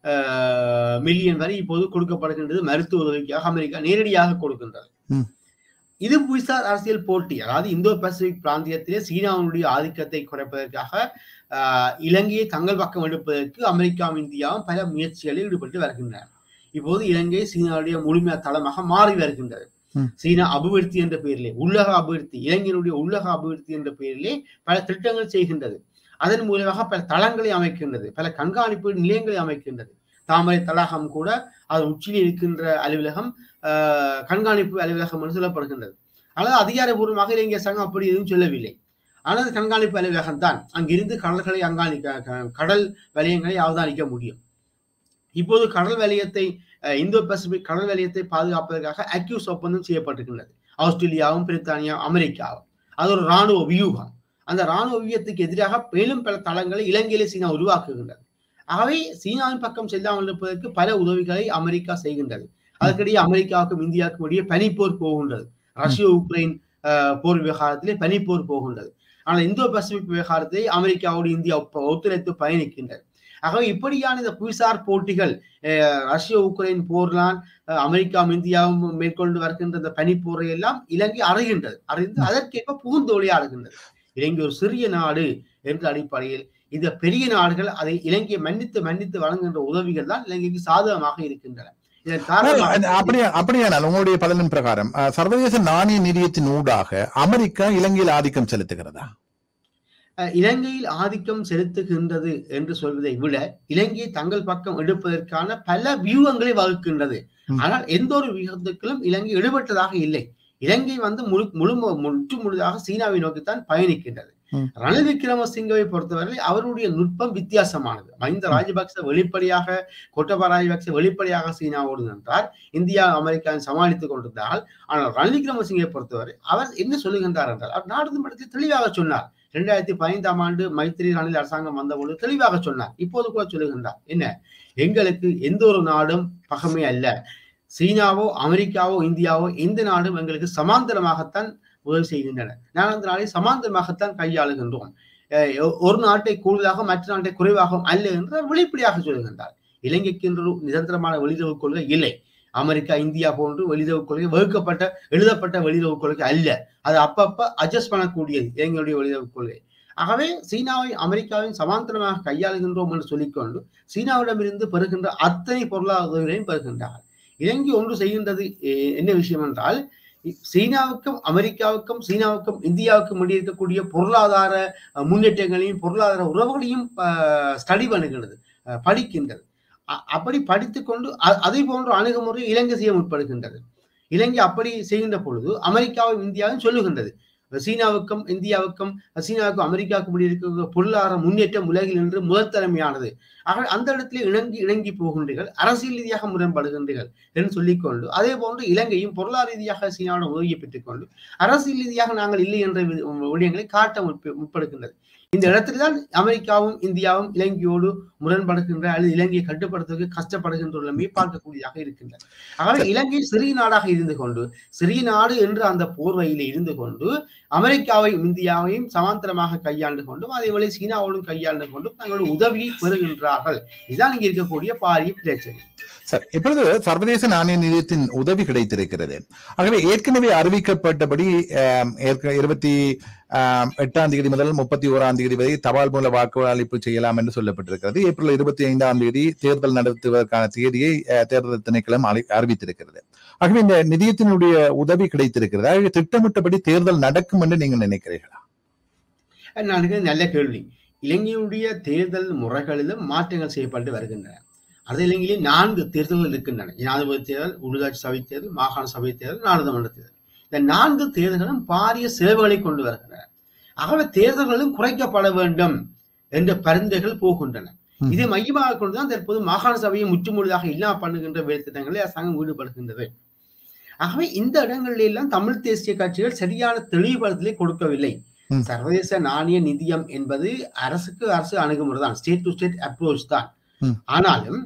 [SPEAKER 2] மில்லியன் வரை இப்போது கொடுக்கப்படுகின்றது மருத்துவ உதவிக்காக அமெரிக்கா நேரடியாக கொடுக்கின்றது
[SPEAKER 1] ம்.
[SPEAKER 2] இது புவிசார் அரசியல் போட்டி அதாவது இந்தோ பசிபிக் பிராந்தியத்திலே சீனாவினுடைய ஆதிக்கத்தை குறைப்பதற்காக ஆஹ், இலங்கையை தங்கள் பக்கம் எடுப்பதற்கு அமெரிக்காவும் இந்தியாவும் பல முயற்சிகளில் ஈடுபட்டு வருகின்றன இப்போது இலங்கை சீனாவுடைய முழுமையா தளமாக மாறி வருகின்றது
[SPEAKER 1] ம்.
[SPEAKER 2] சீனா அபிவிருத்தி என்ற பெயரிலே உள்ளக அபிவிருத்தி இலங்கையினுடைய உள்ளக அபிவிருத்தி என்ற பெயரிலே பல திட்டங்கள் செய்கின்றது அதன் மூலமாக பல தளங்களை அமைக்கின்றது பல கண்காணிப்பு நிலையங்களை அமைக்கின்றது தாமரை தடாகம் கூட அது உச்சியில் இருக்கின்ற அலுவலகம் ஆஹ், கண்காணிப்பு அலுவலகம் என்று சொல்லப்படுகின்றது ஆனால் அதிகாரபூர்வமாக இலங்கை அரசாங்கம் அப்படி எதுவும் சொல்லவில்லை ஆனால் அது கண்காணிப்பு அலுவலகம் தான் அங்கிருந்து கடல்களை அங்காணிக்க க- கடல் வலயங்களை அவதானிக்க முடியும் இப்போது கடல் வலயத்தை அஹ், இந்தோ பசிபிக் கடல் வலயத்தை பாதுகாப்பதற்காக அக்யூஸ் ஒப்பந்தம் செய்யப்பட்டிருக்கின்றது ஆஸ்திரேலியாவும் பிரித்தானியா அமெரிக்காவும் அது ஒரு ராணுவ வியூகம் அந்த ராணுவ வியூகத்துக்கு எதிராக மேலும் பல தளங்களை இலங்கையிலே சீனா உருவாக்குகின்றது ஆகவே சீனாவின் பக்கம் செல்லாமல் இருப்பதற்கு பல உதவிகளை அமெரிக்கா செய்கின்றது அதற்கிடையே அமெரிக்காவுக்கும் இந்தியாவுக்கும் இடையே பனிப்போர் போகின்றது ரஷ்ய உக்ரைன் அஹ், போர் விவகாரத்திலே பனிப்போர் போகின்றது ஆனால் இந்தோ பசிபிக் விவகாரத்தை அமெரிக்காவோடு இந்தியா ஒப்ப- ஒத்துழைத்து பயணிக்கின்றது ஆகவே இப்படியான இந்த புவிசார் போட்டிகள் அஹ், ரஷ்ய உக்ரைன் போர்லாம் அஹ், அமெரிக்காவும் இந்தியாவும் மேற்கொண்டு வருகின்ற இந்த பனிப்போரை எல்லாம் இலங்கை அறிகின்றது அறிந்து அதற்கேற்ப புகுந்து விளையாடுகின்றது இலங்கை ஒரு சிறிய நாடு என்ற அடிப்படையில் இந்த பெரிய நாடுகள் அதை இலங்கையை மன்னித்து மன்னித்து வழங்குகின்ற உதவிகள் தான் இலங்கைக்கு சாதகமாக இருக்கின்றன இதன் காரணமாக
[SPEAKER 1] அப்படியே அப்படியானால் உங்களுடைய பதிலின் பிரகாரம் அஹ், சர்வதேச நாணய நிதியத்தின் ஊடாக அமெரிக்கா இலங்கையில் ஆதிக்கம் செலுத்துகிறதா
[SPEAKER 2] அஹ், இலங்கையில் ஆதிக்கம் செலுத்துகின்றது என்று சொல்வதை விட இலங்கையை தங்கள் பக்கம் எடுப்பதற்கான பல வியூகங்களை வகுக்கின்றது
[SPEAKER 1] ம்.
[SPEAKER 2] ஆனால் எந்த ஒரு வியூகத்துக்களும் இலங்கை ஈடுபட்டதாக இல்லை இலங்கை வந்து முழு முழு முற்று முழுதாக சீனாவை நோக்கித்தான் பயணிக்கின்றது
[SPEAKER 1] ம்.
[SPEAKER 2] ரணில் விக்ரமசிங்கவை பொறுத்தவரை அவருடைய நுட்பம் வித்தியாசமானது மஹிந்த ராஜபக்ச வெளிப்படையாக கோட்டபா ராஜபக்ச வெளிப்படையாக சீனாவோடு நின்றார் இந்தியா அமெரிக்காவை சமாளித்துக் கொண்டிருந்தால் ஆனால் ரணில் விக்ரமசிங்கை பொறுத்தவரை அவர் என்ன சொல்லுகின்றார் என்றால் அவர் நாடாளுமன்றத்தில் தெளிவாக சொன்னார் இரண்டாயிரத்தி பதினைந்தாம் ஆண்டு மைத்திரி ரணில் அரசாங்கம் வந்தபோது தெளிவாக சொன்னார் இப்போது கூட சொல்லுகின்றார் என்ன எங்களுக்கு எந்த ஒரு நாடும் பகமை அல்ல சீனாவோ அமெரிக்காவோ இந்தியாவோ எந்த நாடும் எங்களுக்கு சமாந்தரமாகத்தான் உதவி செய்கின்றன நான் அந்த நாளை சமாந்தரமாகத்தான் கையாளுகின்றோம் அஹ் ஒரு நாட்டை கூடுதலாக மற்ற நாட்டை குறைவாகவும் அல்ல என்று அவர் வெளிப்படையாக சொல்லுகின்றார் இலங்கைக்கு என்று ஒரு நிரந்தரமான வெளியுறவு கொள்கை இல்லை அமெரிக்கா இந்தியா போன்று வெளியுறவு கொள்கை வகுக்கப்பட்ட எழுதப்பட்ட வெளியுறவு கொள்கை அல்ல அது அப்பப்ப அட்ஜஸ்ட் பண்ணக்கூடியது இலங்கையுடைய வெளியுறவு கொள்கை ஆகவே சீனாவை அமெரிக்காவின் சமாந்தரமாக கையாளுகின்றோம் என்று சொல்லிக்கொண்டு சீனாவிடமிருந்து பெறுகின்ற அத்தனை பொருளாதார உதவிகளையும் பெறுகின்றார்கள் இலங்கை ஒன்று செய்கின்றது எ- என்ன விஷயம் என்றால் இ- சீனாவுக்கும் அமெரிக்காவுக்கும் சீனாவுக்கும் இந்தியாவுக்கும் இடையே இருக்கக்கூடிய பொருளாதார அஹ், முன்னேற்றங்களையும் பொருளாதார உறவுகளையும் ஸ்டடி பண்ணுகின்றது அஹ், படிக்கின்றது அ- அப்படி படித்துக்கொண்டு அ- அதே போன்ற அணுகுமுறை இலங்கை செய்ய முற்படுகின்றது இலங்கை அப்படி செய்கின்ற பொழுது அமெரிக்காவும் இந்தியாவும் சொல்லுகின்றது சீனாவுக்கும் இந்தியாவுக்கும் சீனாவுக்கும் அமெரிக்காவுக்கும் இடையே இருக்கிற பொருளாதார முன்னேற்றம் உலகில் என்று முதல் தலைமையானது ஆக அந்த இடத்துல இணங்கி இணங்கி போகின்றீர்கள் அரசியல் ரீதியாக முரண்படுகின்றீர்கள் என்று சொல்லிக்கொண்டு அதே போன்று இலங்கையும் பொருளாதார ரீதியாக சீனாவோட உதவியை பெற்றுக்கொண்டு அரசியல் ரீதியாக நாங்கள் இல்லை என்ற வி- விடயங்களை காட்ட முற்ப- முற்படுகின்றது இந்த இடத்துல தான் அமெரிக்காவும் இந்தியாவும் இலங்கையோடு முரண்படுகின்ற அல்லது இலங்கையை கட்டுப்படுத்துவதற்கு கஷ்டப்படுகின்ற நிலைமையை பார்க்கக்கூடியதாக இருக்கின்றது ஆகவே இலங்கை சிறிய நாடாக இருந்து கொண்டு சிறிய நாடு என்று அந்த போர்வையில் இருந்து கொண்டு அமெரிக்காவையும் இந்தியாவையும் சமாந்தரமாக கையாண்டு கொண்டும் அதே போல சீனாவோடும் கையாண்டு கொண்டும் தங்களுடைய உதவியை பெறுகின்றார்கள் இதுதான் இங்க இருக்கக்கூடிய பாரிய பிரச்சனை
[SPEAKER 1] சரி இப்பொழுது சர்வதேச நாணய நிதியத்தின் உதவி கிடைத்திருக்கிறது ஆகவே ஏற்கனவே அறிவிக்கப்பட்டபடி ஆம், ஏற்க- இருபத்தி ஆம், எட்டாம் தேதி முதல் முப்பத்தி ஓராம் தேதி வரை தபால் மூல வாக்குஅளிப்பு செய்யலாம் என்று சொல்லப்பட்டிருக்கிறது ஏப்ரல் இருபத்தி ஐந்தாம் தேதி தேர்தல் நடத்துவதற்கான தேதியை அஹ், தேர்தல் திணைக்களம் அறி- அறிவித்திருக்கிறது ஆகவே இந்த நிதியத்தினுடைய உதவி கிடைத்திருக்கிறது ஆகவே திட்டமிட்டபடி தேர்தல் நடக்கும் என்று நீங்கள் நினைக்கிறீர்களா
[SPEAKER 2] நான் நினைக்கிறேன் நல்ல கேள்வி இலங்கையுடைய தேர்தல் முறைகளிலும் மாற்றங்கள் செய்யப்பட்டு வருகின்றன அது இலங்கையிலே நான்கு தேர்தல்கள் இருக்கின்றன ஜனாதிபதி தேர்தல் உள்ளாட்சி சபை தேர்தல் மாகாண சபை தேர்தல் நாடாளுமன்ற தேர்தல் இந்த நான்கு தேர்தல்களும் பாரிய செலவுகளை கொண்டு வருகின்றன ஆகவே தேர்தல்களும் குறைக்கப்பட வேண்டும் என்ற பரிந்துரைகள் போகின்றன
[SPEAKER 1] ம்.
[SPEAKER 2] இதை மையமாக கொண்டுதான் தற்போது மாகாண சபையை முற்றுமுழுதாக இல்லாம பண்ணுகின்ற வேலை திட்டங்களை அரசாங்கம் ஈடுபடுகின்றது ஆகவே இந்த இடங்களில் எல்லாம் தமிழ் தேசிய கட்சிகள் சரியான தெளிவுபடுத்தலை கொடுக்கவில்லை
[SPEAKER 1] ம்.
[SPEAKER 2] சர்வதேச நாணய நிதியம் என்பது அரசுக்கு அரசு அணுகுமுறை தான் ஸ்டேட் டு ஸ்டேட் அப்ரோச் தான்
[SPEAKER 1] ம்.
[SPEAKER 2] ஆனாலும்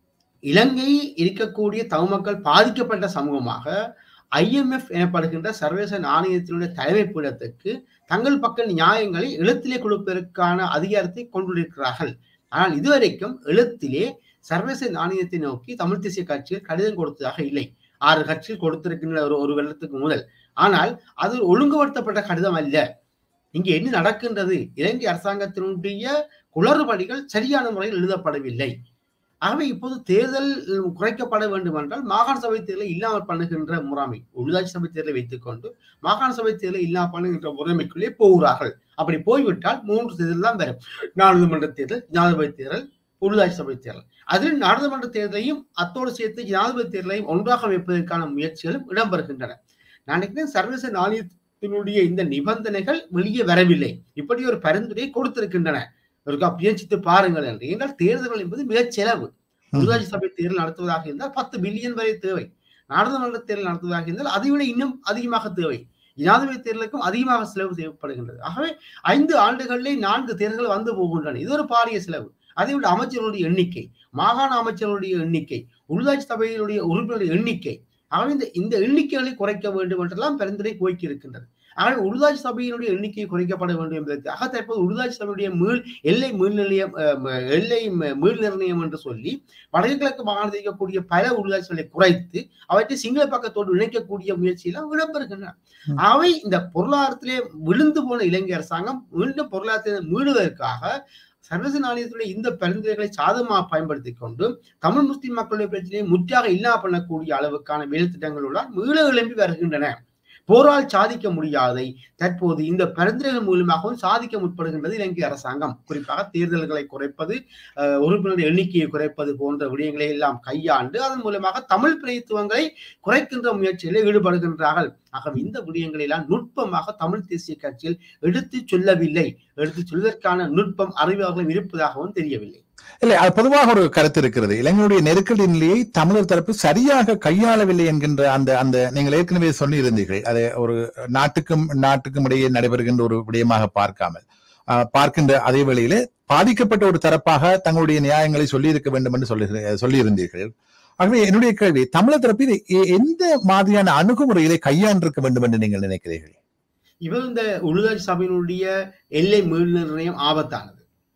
[SPEAKER 2] இலங்கை இருக்கக்கூடிய தமிழ் மக்கள் பாதிக்கப்பட்ட சமூகமாக ஐஎம்எஃப் எனப்படுகின்ற சர்வதேச நாணயத்தினுடைய தலைமை பீடத்துக்கு தங்கள் பக்க நியாயங்களை எழுத்திலே கொடுப்பதற்கான அதிகாரத்தை கொண்டிருக்கிறார்கள் ஆனால் இதுவரைக்கும் எழுத்திலே சர்வதேச நாணயத்தை நோக்கி தமிழ் தேசிய கட்சிகள் கடிதம் கொடுத்ததாக இல்லை ஆறு கட்சிகள் கொடுத்திருக்கின்ற ஒரு ஒரு வருடத்துக்கு முதல் ஆனால் அது ஒழுங்குபடுத்தப்பட்ட கடிதம் அல்ல இங்கே என்ன நடக்கின்றது இலங்கை அரசாங்கத்தினுடைய குளறுபடிகள் சரியான முறையில் எழுதப்படவில்லை ஆகவே இப்போது தேர்தல் உம், குறைக்கப்பட வேண்டும் என்றால் மாகாண சபை தேர்தலை இல்லாமல் பண்ணுகின்ற முறைமை உள்ளாட்சி சபை தேர்தலை வைத்துக் கொண்டு மாகாண சபை தேர்தலை இல்லாமல் பண்ணுகின்ற முறைமைக்குள்ளே போகிறார்கள் அப்படி போய்விட்டால் மூன்று தேர்தல் தான் வரும் நாடாளுமன்ற தேர்தல் ஜனாதிபதி தேர்தல் உள்ளாட்சி சபை தேர்தல் அதில் நாடாளுமன்ற தேர்தலையும் அத்தோடு சேர்த்து ஜனாதிபதி தேர்தலையும் ஒன்றாக வைப்பதற்கான முயற்சிகளும் இடம்பெறுகின்றன நான் நினைக்கிறேன் சர்வதேச நாணயத்தினுடைய இந்த நிபந்தனைகள் வெளியே வரவில்லை இப்படி ஒரு பரிந்துரை கொடுத்திருக்கின்றன ஒருக்கா முயற்சித்து பாருங்கள் என்று ஏனென்றால் தேர்தல்கள் என்பது மிகச் செலவு உள்ளாட்சி சபை தேர்தல் நடத்துவதாக இருந்தால் பத்து பில்லியன் வரை தேவை நாடாளுமன்ற தேர்தல் நடத்துவதாக இருந்தால் அதை விட இன்னும் அதிகமாக தேவை ஜனாதிபதி தேர்தலுக்கும் அதிகமாக செலவு செய்யப்படுகின்றது ஆகவே ஐந்து ஆண்டுகளிலே நான்கு தேர்தல்கள் வந்து போகின்றன இது ஒரு பாரிய செலவு அதை விட அமைச்சர்களுடைய எண்ணிக்கை மாகாண அமைச்சர்களுடைய எண்ணிக்கை உள்ளாட்சி சபையினுடைய உறுப்பினருடைய எண்ணிக்கை ஆகவே இந்த இந்த எண்ணிக்கைகளை குறைக்க வேண்டும் என்றெல்லாம் பரிந்துரை போய்க்கு இருக்கின்றது ஆகவே உள்ளாட்சி சபையினுடைய எண்ணிக்கை குறைக்கப்பட வேண்டும் என்பதற்காக தற்போது உள்ளாட்சி சபையுடைய மீள் எல்லை மீள் நிலையம் அஹ், ம- எல்லை ம- மீள் நிர்ணயம் என்று சொல்லி வடக்கு கிழக்கு மாகாணத்தில் இருக்கக்கூடிய பல உள்ளாட்சி சபைகளை குறைத்து அவற்றை சிங்கள பக்கத்தோடு இணைக்கக்கூடிய முயற்சியெல்லாம் இடம்பெறுகின்றன
[SPEAKER 1] ம்.
[SPEAKER 2] அவை இந்த பொருளாதாரத்திலே விழுந்து போன இலங்கை அரசாங்கம் மீண்டும் பொருளாதாரத்தை மீளுவதற்காக சர்வதேச நாணயத்துடைய இந்த பரிந்துரைகளை சாதகமாக பயன்படுத்திக் கொண்டு தமிழ் முஸ்லிம் மக்களுடைய பிரச்சனையை முற்றாக இல்லா பண்ணக்கூடிய அளவுக்கான வேலை திட்டங்களுடன் மீள எழும்பி வருகின்றன போரால் சாதிக்க முடியாதை தற்போது இந்த பரிந்துரைகள் மூலமாகவும் சாதிக்க முற்படுகின்றது இலங்கை அரசாங்கம் குறிப்பாக தேர்தல்களை குறைப்பது அஹ், உறுப்பினர் எண்ணிக்கையை குறைப்பது போன்ற விடயங்களை எல்லாம் கையாண்டு அதன் மூலமாக தமிழ் பிரதித்துவங்களை குறைக்கின்ற முயற்சிகளில் ஈடுபடுகின்றார்கள் ஆகவே இந்த விடயங்களை எல்லாம் நுட்பமாக தமிழ் தேசிய கட்சியில் எடுத்து சொல்லவில்லை எடுத்து சொல்வதற்கான நுட்பம் அறிவார்களும் இருப்பதாகவும் தெரியவில்லை
[SPEAKER 1] இல்லை அது பொதுவாக ஒரு கருத்து இருக்கிறது இளைஞருடைய நெருக்கடி நிலையை தமிழர் தரப்பு சரியாக கையாளவில்லை என்கின்ற அந்த அந்த நீங்கள் ஏற்கனவே சொல்லியிருந்தீர்கள் அது ஒரு நாட்டுக்கும் நாட்டுக்கும் இடையே நடைபெறுகின்ற ஒரு விடயமாக பார்க்காமல் ஆஹ், பார்க்கின்ற அதே வேளையில பாதிக்கப்பட்ட ஒரு தரப்பாக தங்களுடைய நியாயங்களை சொல்லியிருக்க வேண்டும் என்று சொல்லி சொல்லியிருந்தீர்கள் ஆகவே என்னுடைய கேள்வி தமிழர் தரப்பு இதை எ- எந்த மாதிரியான அணுகுமுறையிலே கையாண்டிருக்க வேண்டும் என்று நீங்கள் நினைக்கிறீர்கள்
[SPEAKER 2] இவர் இந்த உள்ளாட்சி சபையினுடைய எல்லை மீள் நிர்ணயம் ஆபத்தானது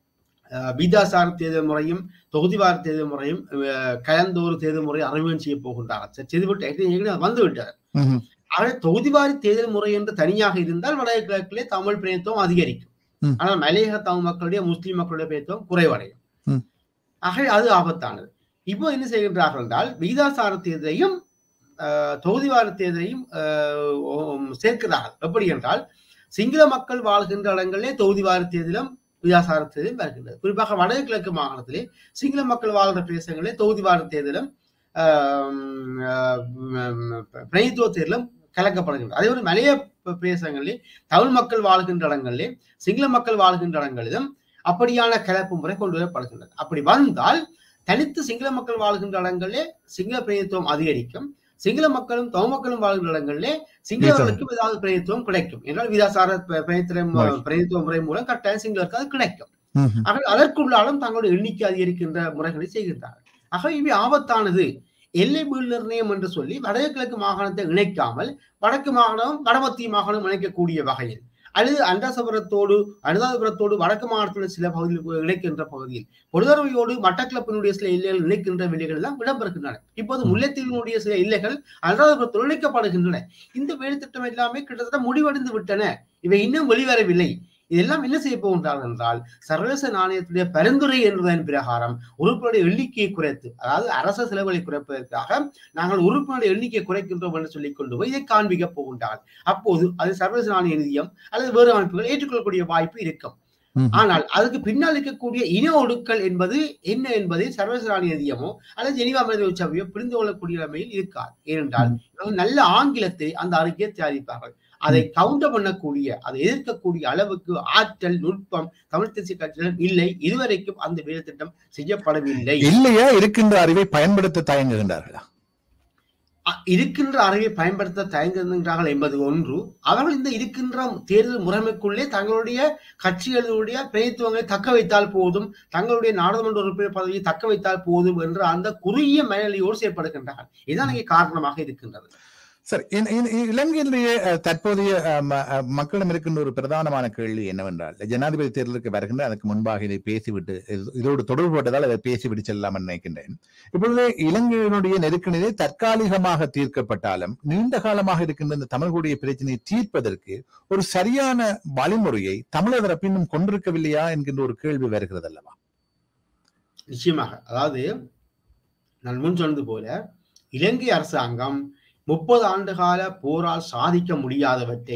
[SPEAKER 2] அஹ் விகிதாசார தேர்தல் முறையும் தொகுதிவார தேர்தல் முறையும் அஹ் கலந்தோறு தேர்தல் முறை அறிமுகம் செய்ய போகின்றார் சரி, செய்துவிட்டு ஏற்கனவே வந்து விட்டார்
[SPEAKER 1] ம்ஹும்.
[SPEAKER 2] ஆனால் தொகுதிவாரி தேர்தல் முறை என்று தனியாக இருந்தால் வடக்கு கிழக்கிலே தமிழ் பிரயத்துவம் அதிகரிக்கும்
[SPEAKER 1] ம்.
[SPEAKER 2] ஆனால் மலையக தமிழ் மக்களுடைய முஸ்லிம் மக்களுடைய பிரயத்துவம் குறைவடையும்
[SPEAKER 1] ம்.
[SPEAKER 2] ஆகவே அது ஆபத்தானது இப்போ என்ன செய்கின்றார்கள் என்றால் விகிதாசார தேர்தலையும் அஹ், தொகுதிவார தேர்தலையும் அஹ், ஓ- சேர்க்கிறார்கள் எப்படி என்றால் சிங்கள மக்கள் வாழ்கின்ற இடங்களிலே தொகுதிவார தேர்தலும் விதாசாரத்திலும் வருகின்றது குறிப்பாக வடக்கு கிழக்கு மாகாணத்திலே சிங்கள மக்கள் வாழ்கிற பிரதேசங்களிலே தொகுதி வார தேர்தலும் ஆம், ஆம், பிரதித்துவ தேர்தலும் கலக்கப்படுகின்றது அதே போல மலைய ப- பிரதேசங்களிலே தமிழ் மக்கள் வாழ்கின்ற இடங்களிலே சிங்கள மக்கள் வாழ்கின்ற இடங்களிலும் அப்படியான கலப்பு முறை கொண்டு வரப்படுகின்றது அப்படி வந்தால் தனித்து சிங்கள மக்கள் வாழ்கின்ற இடங்களிலே சிங்கள பிரதித்துவம் அதிகரிக்கும் சிங்கள மக்களும் தமிழ் மக்களும் வாழ்கின்ற இடங்களிலே சிங்களவர்களுக்கும் ஏதாவது பிரதித்துவம் கிடைக்கும் என்றால் விதாசார ப- பிரதித்துவம்
[SPEAKER 1] Right.
[SPEAKER 2] பிரதித்துவ முறை மூலம் கட்டாயம் சிங்களருக்கு அது கிடைக்கும்
[SPEAKER 1] ம்ஹும்.
[SPEAKER 2] ஆக அதற்குள்ளாலும் தங்களுடைய எண்ணிக்கை அதிகரிக்கின்ற முறைகளை செய்கின்றார்கள் ஆக இவை ஆபத்தானது எல்லை மீள் நிர்ணயம் என்று சொல்லி வடக்கு கிழக்கு மாகாணத்தை இணைக்காமல் வடக்கு மாகாணம் வடமத்திய மாகாணம் இணைக்கக்கூடிய வகையில் அல்லது அண்டாசபுரத்தோடு அனுதாபுரத்தோடு வடக்கு மாகாணத்தில் சில பகுதியில் இணைக்கின்ற பகுதியில் பொழுதரவையோடு மட்டக்கிளப்பினுடைய சில எல்லைகள் இணைக்கின்ற வெளிகள் எல்லாம் இடம்பெறுகின்றன இப்போது முல்லைத்தீவினுடைய சில எல்லைகள் அனுராதபுரத்தோடு இணைக்கப்படுகின்றன இந்த வேலை திட்டம் எல்லாமே கிட்டத்தட்ட முடிவடைந்து விட்டன இவை இன்னும் வெளிவரவில்லை இதெல்லாம் என்ன செய்ய போகின்றார்கள் என்றால் சர்வதேச நாணயத்துடைய பரிந்துரை என்பதன் பிரகாரம் உறுப்பினருடைய எண்ணிக்கையை குறைத்து அதாவது அரச செலவுகளை குறைப்பதற்காக நாங்கள் உறுப்பினருடைய எண்ணிக்கையை குறைக்கின்றோம் என்று சொல்லிக் கொண்டு போய் இதை காண்பிக்க போகின்றார்கள் அப்போது அது சர்வதேச நாணய நிதியம் அல்லது வேறு அமைப்புகள் ஏற்றுக்கொள்ளக்கூடிய வாய்ப்பு இருக்கும்
[SPEAKER 1] ம்ஹும்.
[SPEAKER 2] ஆனால் அதுக்கு பின்னால் இருக்கக்கூடிய இன ஒடுக்கல் என்பது என்ன என்பதை சர்வதேச நாணய நிதியமோ அல்லது ஜெனிவா மனித சபையோ புரிந்து கொள்ளக்கூடிய நிலைமையில் இருக்காது ஏனென்றால் இவர்கள் நல்ல ஆங்கிலத்தை அந்த அறிக்கையை தயாரிப்பார்கள் அதை கவுண்டர் பண்ணக்கூடிய அதை எதிர்க்கக்கூடிய அளவுக்கு ஆற்றல் நுட்பம் தமிழ் தேசிய கட்சியிடம் இல்லை இதுவரைக்கும் அந்த வேலை திட்டம் செய்யப்படவில்லை
[SPEAKER 1] இல்லையா இருக்கின்ற அறிவை பயன்படுத்த தயங்குகின்றார்களா
[SPEAKER 2] அ- இருக்கின்ற அறிவை பயன்படுத்த தயங்குகின்றார்கள் என்பது ஒன்று அவர்கள் இந்த இருக்கின்ற தேர்தல் முறைமைக்குள்ளே தங்களுடைய கட்சிகளுடைய பிரதித்துவங்களை தக்க வைத்தால் போதும் தங்களுடைய நாடாளுமன்ற உறுப்பினர் பதவியை தக்க வைத்தால் போதும் என்ற அந்த குறுகிய மனநிலையோடு செயற்படுகின்றார்கள் இதுதான் இங்கே காரணமாக இருக்கின்றது
[SPEAKER 1] சரி இந்த- இந்த- இந்த இலங்கையினுடைய அஹ், தற்போதைய அஹ், ம- அஹ், மக்களிடம் இருக்கின்ற ஒரு பிரதானமான கேள்வி என்னவென்றால் ஜனாதிபதி தேர்தலுக்கு வருகின்ற அதுக்கு முன்பாக இதை பேசிவிட்டு இது- இதோடு தொடர்புபட்டதால் அதை பேசிவிட்டு செல்லலாம் நினைக்கின்றேன் இப்பொழுது இலங்கையினுடைய நெருக்கடியை தற்காலிகமாக தீர்க்கப்பட்டாலும் நீண்ட காலமாக இருக்கின்ற இந்த தமிழர்களுடைய பிரச்சனையை தீர்ப்பதற்கு ஒரு சரியான வழிமுறையை தமிழர் தரப்பு இன்னும் கொண்டிருக்கவில்லையா என்கின்ற ஒரு கேள்வி வருகிறது அல்லவா
[SPEAKER 2] நிச்சயமாக அதாவது நான் முன் சொன்னது போல இலங்கை அரசாங்கம் முப்பது ஆண்டு கால போரால் சாதிக்க முடியாதவற்றை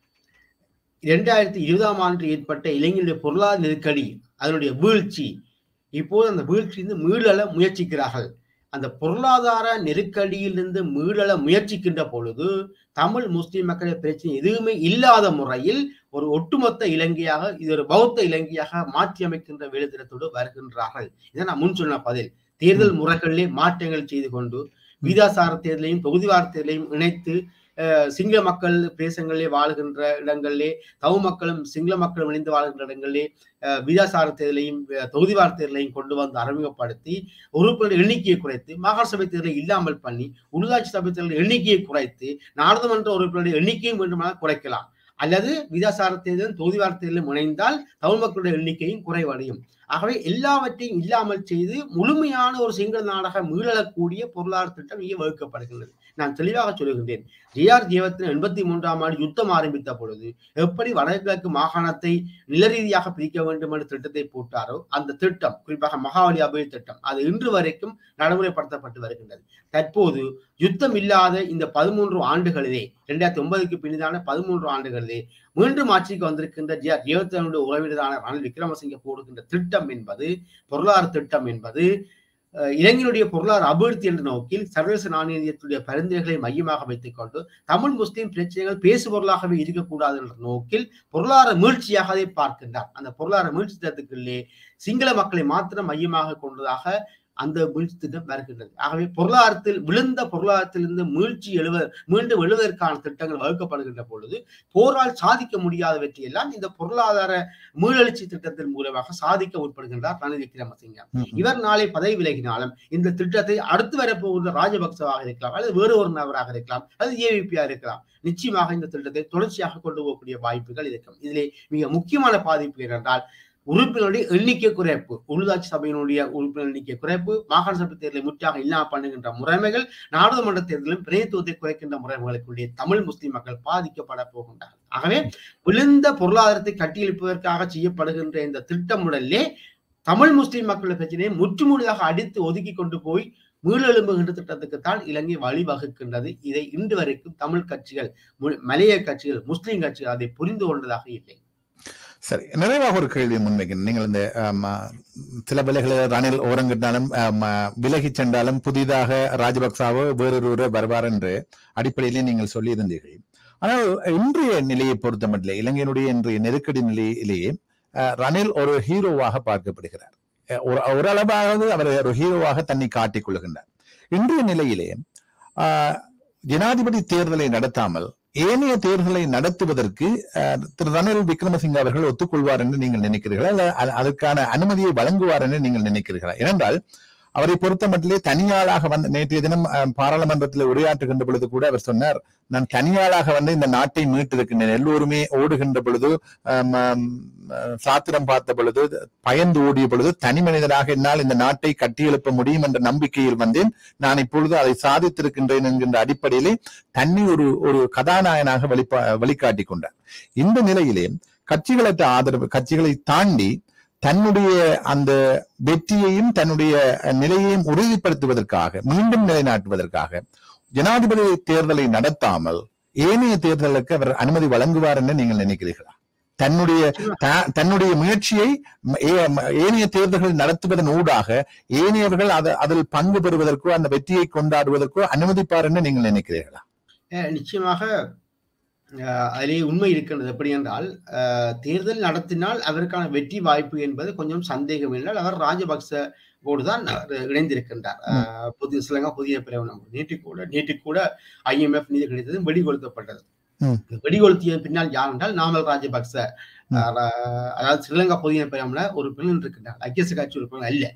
[SPEAKER 2] இரண்டாயிரத்தி இருபதாம் ஆண்டு ஏற்பட்ட இலங்கையுடைய பொருளாதார நெருக்கடி அதனுடைய வீழ்ச்சி இப்போது அந்த வீழ்ச்சியிலிருந்து மீளல முயற்சிக்கிறார்கள் அந்த பொருளாதார நெருக்கடியிலிருந்து மீளல முயற்சிக்கின்ற பொழுது தமிழ் முஸ்லிம் மக்களின் பிரச்சனை எதுவுமே இல்லாத முறையில் ஒரு ஒட்டுமொத்த இலங்கையாக இது ஒரு பௌத்த இலங்கையாக மாற்றி அமைக்கின்ற வேலைத்திட்டத்தோடு வருகின்றார்கள் இதை நான் முன் சொன்ன பதில் தேர்தல் முறைகளிலே மாற்றங்கள் செய்து கொண்டு வீதாசார தேர்தலையும் தொகுதிவார தேர்தலையும் இணைத்து அஹ், சிங்கள மக்கள் பிரதேசங்களிலே வாழ்கின்ற இடங்களிலே தவு மக்களும் சிங்கள மக்களும் இணைந்து வாழ்கின்ற இடங்களிலே அஹ், வீதாசார தேர்தலையும் அஹ், தொகுதிவார தேர்தலையும் கொண்டு வந்து அறிமுகப்படுத்தி உறுப்பினர் எண்ணிக்கையை குறைத்து மாகாண சபை தேர்தலை இல்லாமல் பண்ணி உள்ளாட்சி சபை தேர்தல் எண்ணிக்கையை குறைத்து நாடாளுமன்ற உறுப்பினருடைய எண்ணிக்கையும் வேண்டுமானால் குறைக்கலாம் அல்லது விதாசார தேர்தலும் தொகுதிவார தேர்தலும் இணைந்தால் தமிழ் மக்களுடைய எண்ணிக்கையும் குறைவடையும் ஆகவே எல்லாவற்றையும் இல்லாமல் செய்து முழுமையான ஒரு சிங்கள நாடக மீளக்கூடிய பொருளாதார திட்டம் இங்கே வகுக்கப்படுகின்றது நான் தெளிவாக சொல்லுகின்றேன் ஜே ஆர் ஜீவத்தின் எண்பத்தி மூன்றாம் ஆண்டு யுத்தம் ஆரம்பித்த பொழுது எப்படி வடகிழக்கு மாகாணத்தை நிலரீதியாக பிரிக்க வேண்டும் என்ற திட்டத்தை போட்டாரோ அந்த திட்டம் குறிப்பாக மகாவலி அபய திட்டம் அது இன்று வரைக்கும் நடைமுறைப்படுத்தப்பட்டு வருகின்றது தற்போது யுத்தம் இல்லாத இந்த பதிமூன்று ஆண்டுகளிலே இரண்டாயிரத்தி ஒன்பதுக்கு பின்னதான பதிமூன்று ஆண்டுகளிலே மீண்டும் ஆட்சிக்கு வந்திருக்கின்ற ஜே ஆர் ஜீவத்தனுடைய உறவினரான ரணில் விக்ரமசிங்க போடுகின்ற திட்டம் என்பது பொருளாதார திட்டம் என்பது அஹ், இலங்கையினுடைய பொருளாதார அபிவிருத்தி என்ற நோக்கில் சர்வதேச நாணய நிதியத்துடைய பரிந்துரைகளை மையமாக வைத்துக் கொண்டு தமிழ் முஸ்லிம் பிரச்சனைகள் பேசுபொருளாகவே இருக்கக்கூடாது என்ற நோக்கில் பொருளாதார மீழ்ச்சியாக அதை பார்க்கின்றார் அந்த பொருளாதார மீழ்ச்சி திட்டத்துக்குள்ளே சிங்கள மக்களை மாத்திரம் மையமாக கொண்டதாக அந்த மீழ்ச்சி திட்டம் வருகின்றது ஆகவே பொருளாதாரத்தில் விழுந்த பொருளாதாரத்திலிருந்து மீழ்ச்சி எழுவ மீண்டும் எழுவதற்கான திட்டங்கள் வகுக்கப்படுகின்ற பொழுது போரால் சாதிக்க முடியாதவற்றை எல்லாம் இந்த பொருளாதார மீளெழுச்சி திட்டத்தின் மூலமாக சாதிக்க உட்படுகின்றார் ரணில் விக்ரமசிங்க இவர் நாளை பதவி விலகினாலும் இந்த திட்டத்தை அடுத்து வரப்போகிற ராஜபக்சவாக இருக்கலாம் அல்லது வேறு ஒரு நபராக இருக்கலாம் அல்லது ஏவிபியா இருக்கலாம் நிச்சயமாக இந்த திட்டத்தை தொடர்ச்சியாக கொண்டு போகக்கூடிய வாய்ப்புகள் இருக்கும் இதிலே மிக முக்கியமான பாதிப்பு என்னென்றால் உறுப்பினருடைய எண்ணிக்கை குறைப்பு உள்ளாட்சி சபையினுடைய உறுப்பினர் எண்ணிக்கை குறைப்பு மாகாண சபை தேர்தலை முற்றாக இல்லாமல் பண்ணுகின்ற முறைமைகள் நாடாளுமன்ற தேர்தலிலும் பிரதித்துவத்தை குறைக்கின்ற முறைகளுக்குள்ளே தமிழ் முஸ்லிம் மக்கள் பாதிக்கப்பட போகின்றார்கள் ஆகவே விழுந்த பொருளாதாரத்தை கட்டியெழுப்பதற்காக செய்யப்படுகின்ற இந்த திட்டமுடலே தமிழ் முஸ்லிம் மக்கள் பிரச்சனையை முற்றுமுழுதாக அடித்து ஒதுக்கி கொண்டு போய் மீளெழும்புகின்ற திட்டத்துக்குத்தான் இலங்கை வழிவகுக்கின்றது இதை இன்று வரைக்கும் தமிழ் கட்சிகள் மு- மலைய கட்சிகள் முஸ்லிம் கட்சிகள் அதை புரிந்து கொண்டதாக இல்லை
[SPEAKER 1] சரி நிறைவாக ஒரு கேள்வி முன்வைக்கிறேன் நீங்கள் இந்த ஆம், சில விலைகளை ரணில் ஓரங்கிட்டாலும் விலகி சென்றாலும் புதிதாக ராஜபக்சாவோ வேறொருவரோ வருவார் என்று அடிப்படையிலே நீங்கள் சொல்லியிருந்தீர்கள் ஆனால் இன்றைய நிலையை பொறுத்தமட்டிலே இலங்கையினுடைய இன்றைய நெருக்கடி நிலையிலேயே அஹ், ரணில் ஒரு ஹீரோவாக பார்க்கப்படுகிறார் அஹ், ஒரு ஓரளவாவது அவர் ஒரு ஹீரோவாக தன்னை காட்டிக் கொள்கின்றார் இன்றைய நிலையிலே ஆஹ், ஜனாதிபதி தேர்தலை நடத்தாமல் ஏனைய தேர்தலை நடத்துவதற்கு அஹ், திரு ரணில் விக்ரமசிங்க அவர்கள் ஒத்துக்கொள்வார் என்று நீங்கள் நினைக்கிறீர்களா அல்ல அ- அதற்கான அனுமதியை வழங்குவார் என்று நீங்கள் நினைக்கிறீர்களா ஏனென்றால் அவரை பொறுத்த மட்டிலே தனியாளாக வந்து நேற்றைய தினம் அஹ், பாராளுமன்றத்தில் உரையாற்றுகின்ற பொழுது கூட அவர் சொன்னார் நான் தனியாளாக வந்து இந்த நாட்டை மீட்டிருக்கின்றேன் எல்லோருமே ஓடுகின்ற பொழுது ஆம், ஆம், அஹ், சாத்திரம் பார்த்த பொழுது பயந்து ஓடிய பொழுது தனி மனிதனாக என்னால் இந்த நாட்டை கட்டியெழுப்ப முடியும் என்ற நம்பிக்கையில் வந்தேன் நான் இப்பொழுது அதை சாதித்திருக்கின்றேன் என்கின்ற அடிப்படையிலே தன்னை ஒரு ஒரு கதாநாயகனாக வெளிப்பா வெளிக்காட்டிக் கொண்டார் இந்த நிலையிலே கட்சிகளற்ற ஆதரவு கட்சிகளை தாண்டி தன்னுடைய அந்த வெற்றியையும் தன்னுடைய நிலையையும் உறுதிப்படுத்துவதற்காக மீண்டும் நிலைநாட்டுவதற்காக ஜனாதிபதி தேர்தலை நடத்தாமல் ஏனைய தேர்தலுக்கு அவர் அனுமதி வழங்குவார் என்று நீங்கள் நினைக்கிறீர்களா தன்னுடைய த- தன்னுடைய முயற்சியை ம- ஏ- ம- ஏனைய தேர்தல்கள் நடத்துவதன் ஊடாக ஏனையவர்கள் அத- அதில் பங்கு பெறுவதற்கோ அந்த வெற்றியை கொண்டாடுவதற்கோ அனுமதிப்பார் என்று நீங்கள் நினைக்கிறீர்களா
[SPEAKER 2] அஹ் நிச்சயமாக அஹ் அதிலே உண்மை இருக்கின்றது எப்படி என்றால் அஹ் தேர்தல் நடத்தினால் அவருக்கான வெற்றி வாய்ப்பு என்பது கொஞ்சம் சந்தேகம் என்றால் அவர் ராஜபக்சவோடு தான் அவர் இணைந்திருக்கின்றார் அஹ் புதிய ஸ்ரீலங்கா புதிய பிரகடனம் நேற்று கூட நேற்று கூட ஐஎம்எஃப் நிதி கிடைத்தது வெடிகொளுத்தப்பட்டது
[SPEAKER 1] ம்.
[SPEAKER 2] இந்த வெடிகொளுத்திய பின்னால் யார் என்றால் நாமல் ராஜபக்ச
[SPEAKER 1] ம்.
[SPEAKER 2] அஹ் ர- அதாவது ஸ்ரீலங்கா புதிய பிரகடன ஒரு பெண் இருக்கின்றார் ஐக்கிய கட்சி உறுப்பினர் அல்ல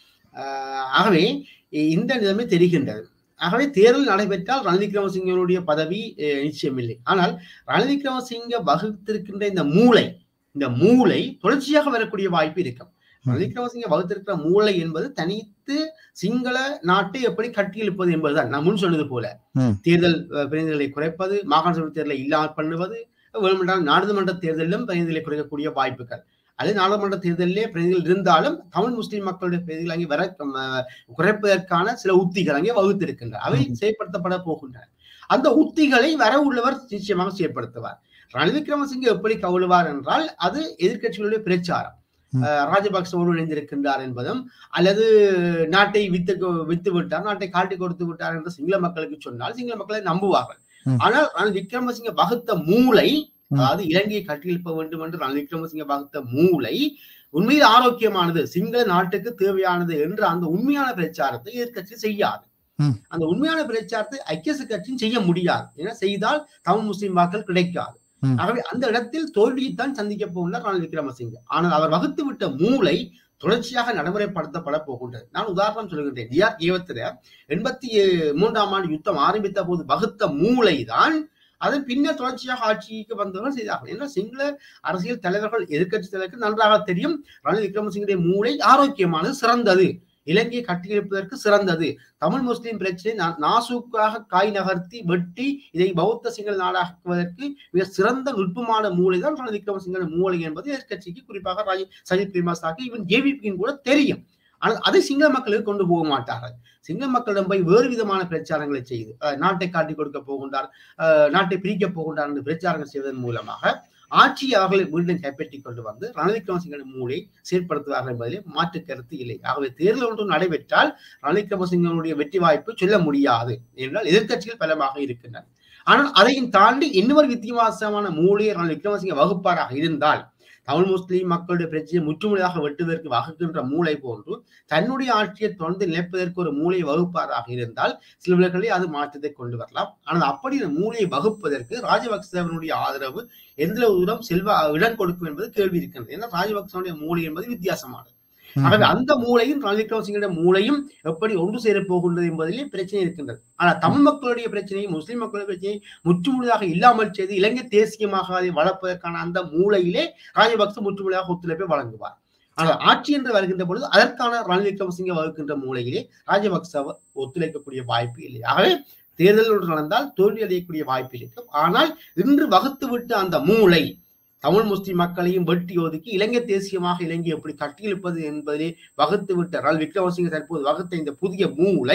[SPEAKER 2] அஹ் ஆகவே இந்த நிலைமை தெரிகின்றது ஆகவே தேர்தல் நடைபெற்றால் ரணில் விக்ரமசிங்கனுடைய பதவி அஹ், நிச்சயமில்லை ஆனால் ரணில் விக்ரமசிங்க வகுத்திருக்கின்ற இந்த மூளை இந்த மூளை தொடர்ச்சியாக வரக்கூடிய வாய்ப்பு இருக்கும் ரணில் விக்ரமசிங்க வகுத்திருக்கிற மூளை என்பது தனித்து சிங்கள நாட்டை எப்படி கட்டியெழுப்பது என்பதுதான் நான் முன் சொன்னது போல
[SPEAKER 1] ம்.
[SPEAKER 2] தேர்தல் அஹ், பிரதிநிதிகளை குறைப்பது மாகாண சபை தேர்தலை இல்லாமல் பண்ணுவது வேணுமென்றால் நாடாளுமன்ற தேர்தலிலும் பிரதிநிதிகளை குறைக்கக்கூடிய வாய்ப்புகள் அது நாடாளுமன்ற தேர்தலிலே பிரதிநிதிகள் இருந்தாலும் தமிழ் முஸ்லிம் மக்களுடைய பிரதிநிதிகள் அங்கே வர அஹ், குறைப்பதற்கான சில உத்திகள் அங்கே வகுத்திருக்கின்றன அவை
[SPEAKER 1] ம்.
[SPEAKER 2] செயற்படுத்தப்பட போகின்றன அந்த உத்திகளை வர உள்ளவர் நிச்சயமாக செயற்படுத்துவார் ரணில் விக்ரமசிங்கே எப்படி கவுளுவார் என்றால் அது எதிர்க்கட்சிகளுடைய பிரச்சாரம்
[SPEAKER 1] ம்.
[SPEAKER 2] அஹ், ராஜபக்சவோடு இணைந்திருக்கின்றார் என்பதும் அல்லது நாட்டை வித்து வித்து விட்டார் நாட்டை காட்டி கொடுத்து விட்டார் என்று சிங்கள மக்களுக்கு சொன்னால் சிங்கள மக்களை நம்புவார்கள்
[SPEAKER 1] ம்.
[SPEAKER 2] ஆனால் ரணில் விக்ரமசிங்க வகுத்த மூளை
[SPEAKER 1] ம்.
[SPEAKER 2] அதாவது இலங்கையை கட்டியெழுப்ப வேண்டும் என்று ரணில் விக்ரமசிங்க வகுத்த மூளை உண்மையில் ஆரோக்கியமானது சிங்கள நாட்டுக்கு தேவையானது என்ற அந்த உண்மையான பிரச்சாரத்தை எதிர்க்கட்சி செய்யாது
[SPEAKER 1] ம்.
[SPEAKER 2] அந்த உண்மையான பிரச்சாரத்தை ஐக்கிய கட்சியும் செய்ய முடியாது ஏன்னா செய்தால் தமிழ் முஸ்லிம் வாக்கள் கிடைக்காது
[SPEAKER 1] ம்.
[SPEAKER 2] ஆகவே அந்த இடத்தில் தோல்வியைத்தான் சந்திக்க போகின்றார் ரணில் விக்ரமசிங்க ஆனால் அவர் வகுத்து விட்ட மூளை தொடர்ச்சியாக நடைமுறைப்படுத்தப்பட போகின்றது நான் உதாரணம் சொல்கின்றேன் டிஆர் கேவத்திர எண்பத்தி மூன்றாம் ஆண்டு யுத்தம் ஆரம்பித்த போது வகுத்த மூளை தான் அதன் பின்னர் தொடர்ச்சியாக ஆட்சிக்கு வந்தவர்கள் செய்தார்கள் ஏன்னா சிங்கள அரசியல் தலைவர்கள் எதிர்க்கட்சி தலைவருக்கு நன்றாக தெரியும் ரணில் விக்ரமசிங்குடைய மூளை ஆரோக்கியமானது சிறந்தது இலங்கையை கட்டியெழுப்பதற்கு சிறந்தது தமிழ் முஸ்லிம் பிரச்சனை நா- நாசூக்காக காய் நகர்த்தி வெட்டி இதை பௌத்த சிங்கள நாடாக்குவதற்கு மிக சிறந்த நுட்பமான மூளை தான் ரணில் விக்ரமசிங்க மூளை என்பது எதிர்க்கட்சிக்கு குறிப்பாக ராஜி சஜித் பிரேமசாக்கு இவன் ஜேவிபிக்கும் கூட தெரியும் ஆனால் அதை சிங்கள மக்களுக்கு கொண்டு போக மாட்டார்கள் சிங்கள மக்களிடம் போய் வேறு விதமான பிரச்சாரங்களை செய்து அஹ், நாட்டை காட்டிக் கொடுக்க போகின்றார் அஹ், நாட்டை பிரிக்க போகின்றார் என்று பிரச்சாரங்கள் செய்வதன் மூலமாக ஆட்சியை அவர்களை மீண்டும் கைப்பற்றிக் கொண்டு வந்து ரணில் விக்ரமசிங்கனின் மூளை செயற்படுத்துவார்கள் என்பதிலே மாற்று கருத்து இல்லை ஆகவே தேர்தல் ஒன்று நடைபெற்றால் ரணில் விக்ரமசிங்கனுடைய வெற்றி வாய்ப்பு சொல்ல முடியாது என்றால் எதிர்க்கட்சிகள் பலமாக இருக்கின்றன ஆனால் அதையும் தாண்டி இன்னொரு வித்தியாசமான மூலையை ரணில் விக்ரமசிங்க வகுப்பாராக இருந்தால் தமிழ் முஸ்லிம் மக்களுடைய பிரச்சனையை முற்றுமுழுதாக வெட்டுவதற்கு வகுக்கின்ற மூளை போன்று தன்னுடைய ஆட்சியை தொடர்ந்து நிலைப்பதற்கு ஒரு மூளை வகுப்பாராக இருந்தால் சில வேளைகளில் அது மாற்றத்தை கொண்டு வரலாம் ஆனால் அப்படி இந்த மூளையை வகுப்பதற்கு ராஜபக்சவனுடைய ஆதரவு எந்த தூரம் செல்வா இடம் கொடுக்கும் என்பது கேள்வி இருக்கின்றது ஏன்னா ராஜபக்சவனுடைய மூளை என்பது வித்தியாசமானது ஆகவே அந்த மூளையும் ரணில் விக்ரமசிங்கோட மூளையும் எப்படி ஒன்று சேரப் போகின்றது என்பதிலே பிரச்சனை இருக்கின்றது ஆனால் தமிழ் மக்களுடைய பிரச்சனையும் முஸ்லிம் மக்களுடைய பிரச்சனையை முற்றுமுழுதாக இல்லாமல் செய்து இலங்கை தேசியமாக அதை வளர்ப்பதற்கான அந்த மூளையிலே ராஜபக்ச முற்றுமுழுதாக ஒத்துழைப்பை வழங்குவார் ஆனால் ஆட்சி என்று வருகின்ற பொழுது அதற்கான ரணில் விக்ரமசிங்க வகுக்கின்ற மூலையிலே ராஜபக்ச ஒத்துழைக்கக்கூடிய வாய்ப்பு இல்லை ஆகவே தேர்தல் ஒன்று நடந்தால் தோல்வி அடையக்கூடிய வாய்ப்பு இருக்கும் ஆனால் இன்று வகுத்துவிட்ட அந்த மூளை தமிழ் முஸ்லிம் மக்களையும் வெட்டி ஒதுக்கி இலங்கை தேசியமாக இலங்கை எப்படி கட்டியெழுப்பது என்பதிலே வகுத்து விட்ட ரணில் விக்ரமசிங்க தற்போது வகுத்த இந்த புதிய மூளை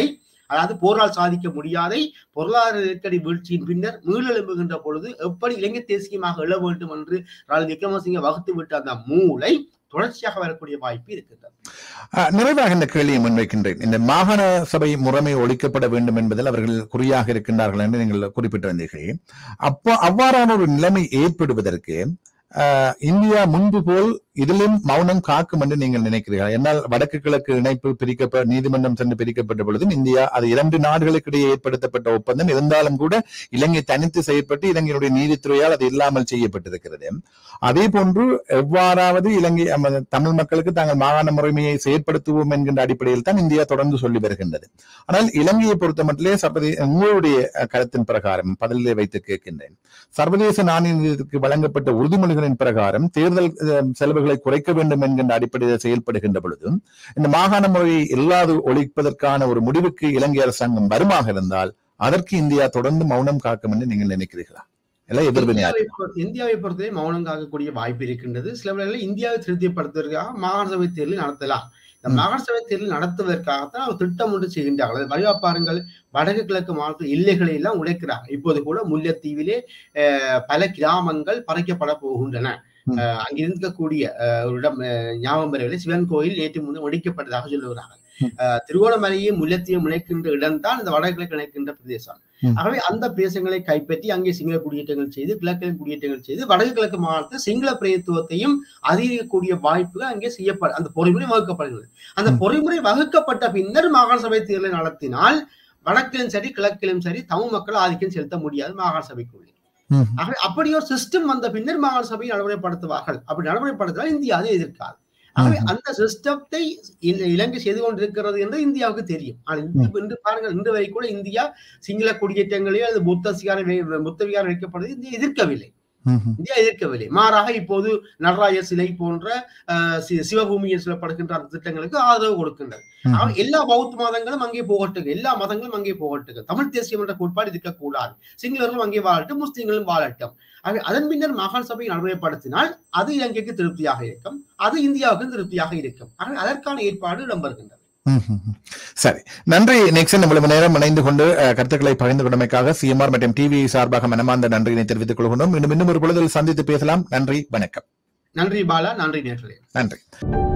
[SPEAKER 2] அதாவது போரால் சாதிக்க முடியாதை பொருளாதார நெருக்கடி வீழ்ச்சியின் பின்னர் மீளெழும்புகின்ற பொழுது எப்படி இலங்கை தேசியமாக எழ வேண்டும் என்று ரணில் விக்ரமசிங்க வகுத்து விட்ட அந்த மூளை தொடர்ச்சியாக வரக்கூடிய வாய்ப்பு இருக்கின்றது
[SPEAKER 1] அஹ், நிறைவாக இந்த கேள்வியை முன்வைக்கின்றேன் இந்த மாகாண சபை முறைமை ஒழிக்கப்பட வேண்டும் என்பதில் அவர்கள் குறியாக இருக்கின்றார்கள் என்று நீங்கள் குறிப்பிட்டிருந்தீர்கள் அப்போ அவ்வாறான ஒரு நிலைமை ஏற்படுவதற்கு அஹ், இந்தியா முன்பு போல் இதிலும் மௌனம் காக்கும் என்று நீங்கள் நினைக்கிறீர்கள் என்னால் வடக்கு கிழக்கு இணைப்பு பிரிக்கப்ப நீதிமன்றம் சென்று பிரிக்கப்பட்ட பொழுதும் இந்தியா அது இரண்டு நாடுகளுக்கிடையே ஏற்படுத்தப்பட்ட ஒப்பந்தம் இருந்தாலும் கூட இலங்கை தனித்து செயற்பட்டு இலங்கையினுடைய நீதித்துறையால் அது இல்லாமல் செய்யப்பட்டிருக்கிறது அதே போன்று எவ்வாறாவது இலங்கை அம- தமிழ் மக்களுக்கு தாங்கள் மாகாண முறைமையை செயற்படுத்துவோம் என்கின்ற அடிப்படையில் தான் இந்தியா தொடர்ந்து சொல்லி வருகின்றது ஆனால் இலங்கையை பொறுத்த மட்டிலே சர்வதேச உங்களுடைய அஹ், கருத்தின் பிரகாரம் பதிலை வைத்து கேட்கின்றேன் சர்வதேச நாணய நிதியத்துக்கு வழங்கப்பட்ட உறுதிமொழிகளின் பிரகாரம் தேர்தல் அஹ், செலவுகளை குறைக்க வேண்டும் என்கின்ற அடிப்படையில் செயல்படுகின்ற பொழுது இந்த மாகாண முறையை இல்லாது ஒழிப்பதற்கான ஒரு முடிவுக்கு இலங்கை அரசாங்கம் வருமாக இருந்தால் அதற்கு இந்தியா தொடர்ந்து மௌனம் காக்கும் என்று நீங்கள் நினைக்கிறீர்களா எல்லாம் எதிர்வினையா
[SPEAKER 2] இந்தியாவை பொ- இந்தியாவை பொறுத்தவரை மௌனம் காக்கக்கூடிய வாய்ப்பு இருக்கின்றது சில வேளைகளில் இந்தியாவை திருப்திப்படுத்துவதற்காக மாகாண சபை தேர்தல் நடத்தலாம் இந்த
[SPEAKER 1] ம்.
[SPEAKER 2] மாகாண சபை தேர்தல் நடத்துவதற்காகத்தான் அவர் திட்டம் ஒன்று செய்கின்றார்கள் அது வழிவா பாருங்கள் வடக்கு கிழக்கு மாவட்ட எல்லைகளை எல்லாம் உடைக்கிறாங்க இப்போது கூட முல்லைத்தீவிலே அஹ், பல கிராமங்கள் பறைக்கப்பட போகின்றன
[SPEAKER 1] ம்.
[SPEAKER 2] அஹ், அங்க இருக்கக்கூடிய அஹ், ஒரு இடம் அஹ், ஞாபகம் வரவில்லை சிவன் கோயில் நேற்று முன் முடிக்கப்பட்டதாக சொல்லுகிறார்கள்
[SPEAKER 1] ம்.
[SPEAKER 2] அஹ், திருவோணமலையும் முல்லைத்தீவும் இணைக்கின்ற இடம்தான் இந்த வடகிழக்கு இணைக்கின்ற பிரதேசம்
[SPEAKER 1] ம்.
[SPEAKER 2] ஆகவே அந்த பிரதேசங்களை கைப்பற்றி அங்கே சிங்கள குடியேற்றங்கள் செய்து கிழக்கில் குடியேற்றங்கள் செய்து வடக்கு கிழக்கு மாநிலத்தில் சிங்கள பிரதித்துவத்தையும் அதிகரிக்கக்கூடிய வாய்ப்புகள் அங்கே செய்யப்பட அந்த பொறிமுறை வகுக்கப்படுகிறது அந்த
[SPEAKER 1] ம்.
[SPEAKER 2] பொறிமுறை வகுக்கப்பட்ட பின்னர் மாகாண சபை தேர்தலை நடத்தினால் வடக்கிலும் சரி கிழக்கிலும் சரி தமிழ் மக்கள் ஆதிக்கம் செலுத்த முடியாது மாகாண சபைக்குள்ளே
[SPEAKER 1] ம்.
[SPEAKER 2] ஆகவே அப்படி ஒரு சிஸ்டம் வந்த பின்னர் மாகாண சபையை நடைமுறைப்படுத்துவார்கள் அப்படி நடைமுறைப்படுத்தினால் இந்தியா அதை எதிர்க்காது ஆகவே
[SPEAKER 1] ம்.
[SPEAKER 2] அந்த சிஸ்டத்தை இலங்கை செய்து கொண்டிருக்கிறது என்று இந்தியாவுக்கு தெரியும் ஆனால் இன்று- இன்று பாருங்கள் இன்று வரை கூட இந்தியா சிங்கள குடியேற்றங்களையோ அல்லது புத்த சிகாரம் வை- புத்த விகாரம் வைக்கப்படுவதை இந்தியா எதிர்க்கவில்லை
[SPEAKER 1] ம். ம்.
[SPEAKER 2] இந்தியா எதிர்க்கவில்லை மாறாக இப்போது நடராஜர் சிலை போன்ற அஹ், சி- சிவபூமியில் சொல்லப்படுகின்ற அந்த திட்டங்களுக்கு ஆதரவு கொடுக்கின்றது
[SPEAKER 1] ம்.
[SPEAKER 2] ஆக எல்லா பௌத்த மதங்களும் அங்கே போகட்டுங்க எல்லா மதங்களும் அங்கே போகட்டுங்க தமிழ் தேசியம் என்ற கோட்பாடு இருக்கக்கூடாது சிங்களர்களும் அங்கே வாழட்டும் முஸ்லிம்களும் வாழட்டும் ஆக அதன் பின்னர் மாகாண சபையை நடைமுறைப்படுத்தினால் அது இலங்கைக்கு திருப்தியாக இருக்கும் அது இந்தியாவுக்கும் திருப்தியாக இருக்கும் ஆக அதற்கான ஏற்பாடு இடம்பெறுகின்றது
[SPEAKER 1] ம், ம், ம். சரி நன்றி நெக்ஸ்ட் இவ்வளவு நேரம் இணைந்து கொண்டு அஹ், கருத்துக்களை பகிர்ந்து கொண்டமைக்காக சிஎம்ஆர் மற்றும் டிவி சார்பாக மனமார்ந்த நன்றியினை தெரிவித்துக் கொள்கின்றோம் இன்னும் இன்னும் ஒரு பொழுதில் சந்தித்து பேசலாம் நன்றி வணக்கம்
[SPEAKER 2] நன்றி பாலா நன்றி நேர்களே
[SPEAKER 1] நன்றி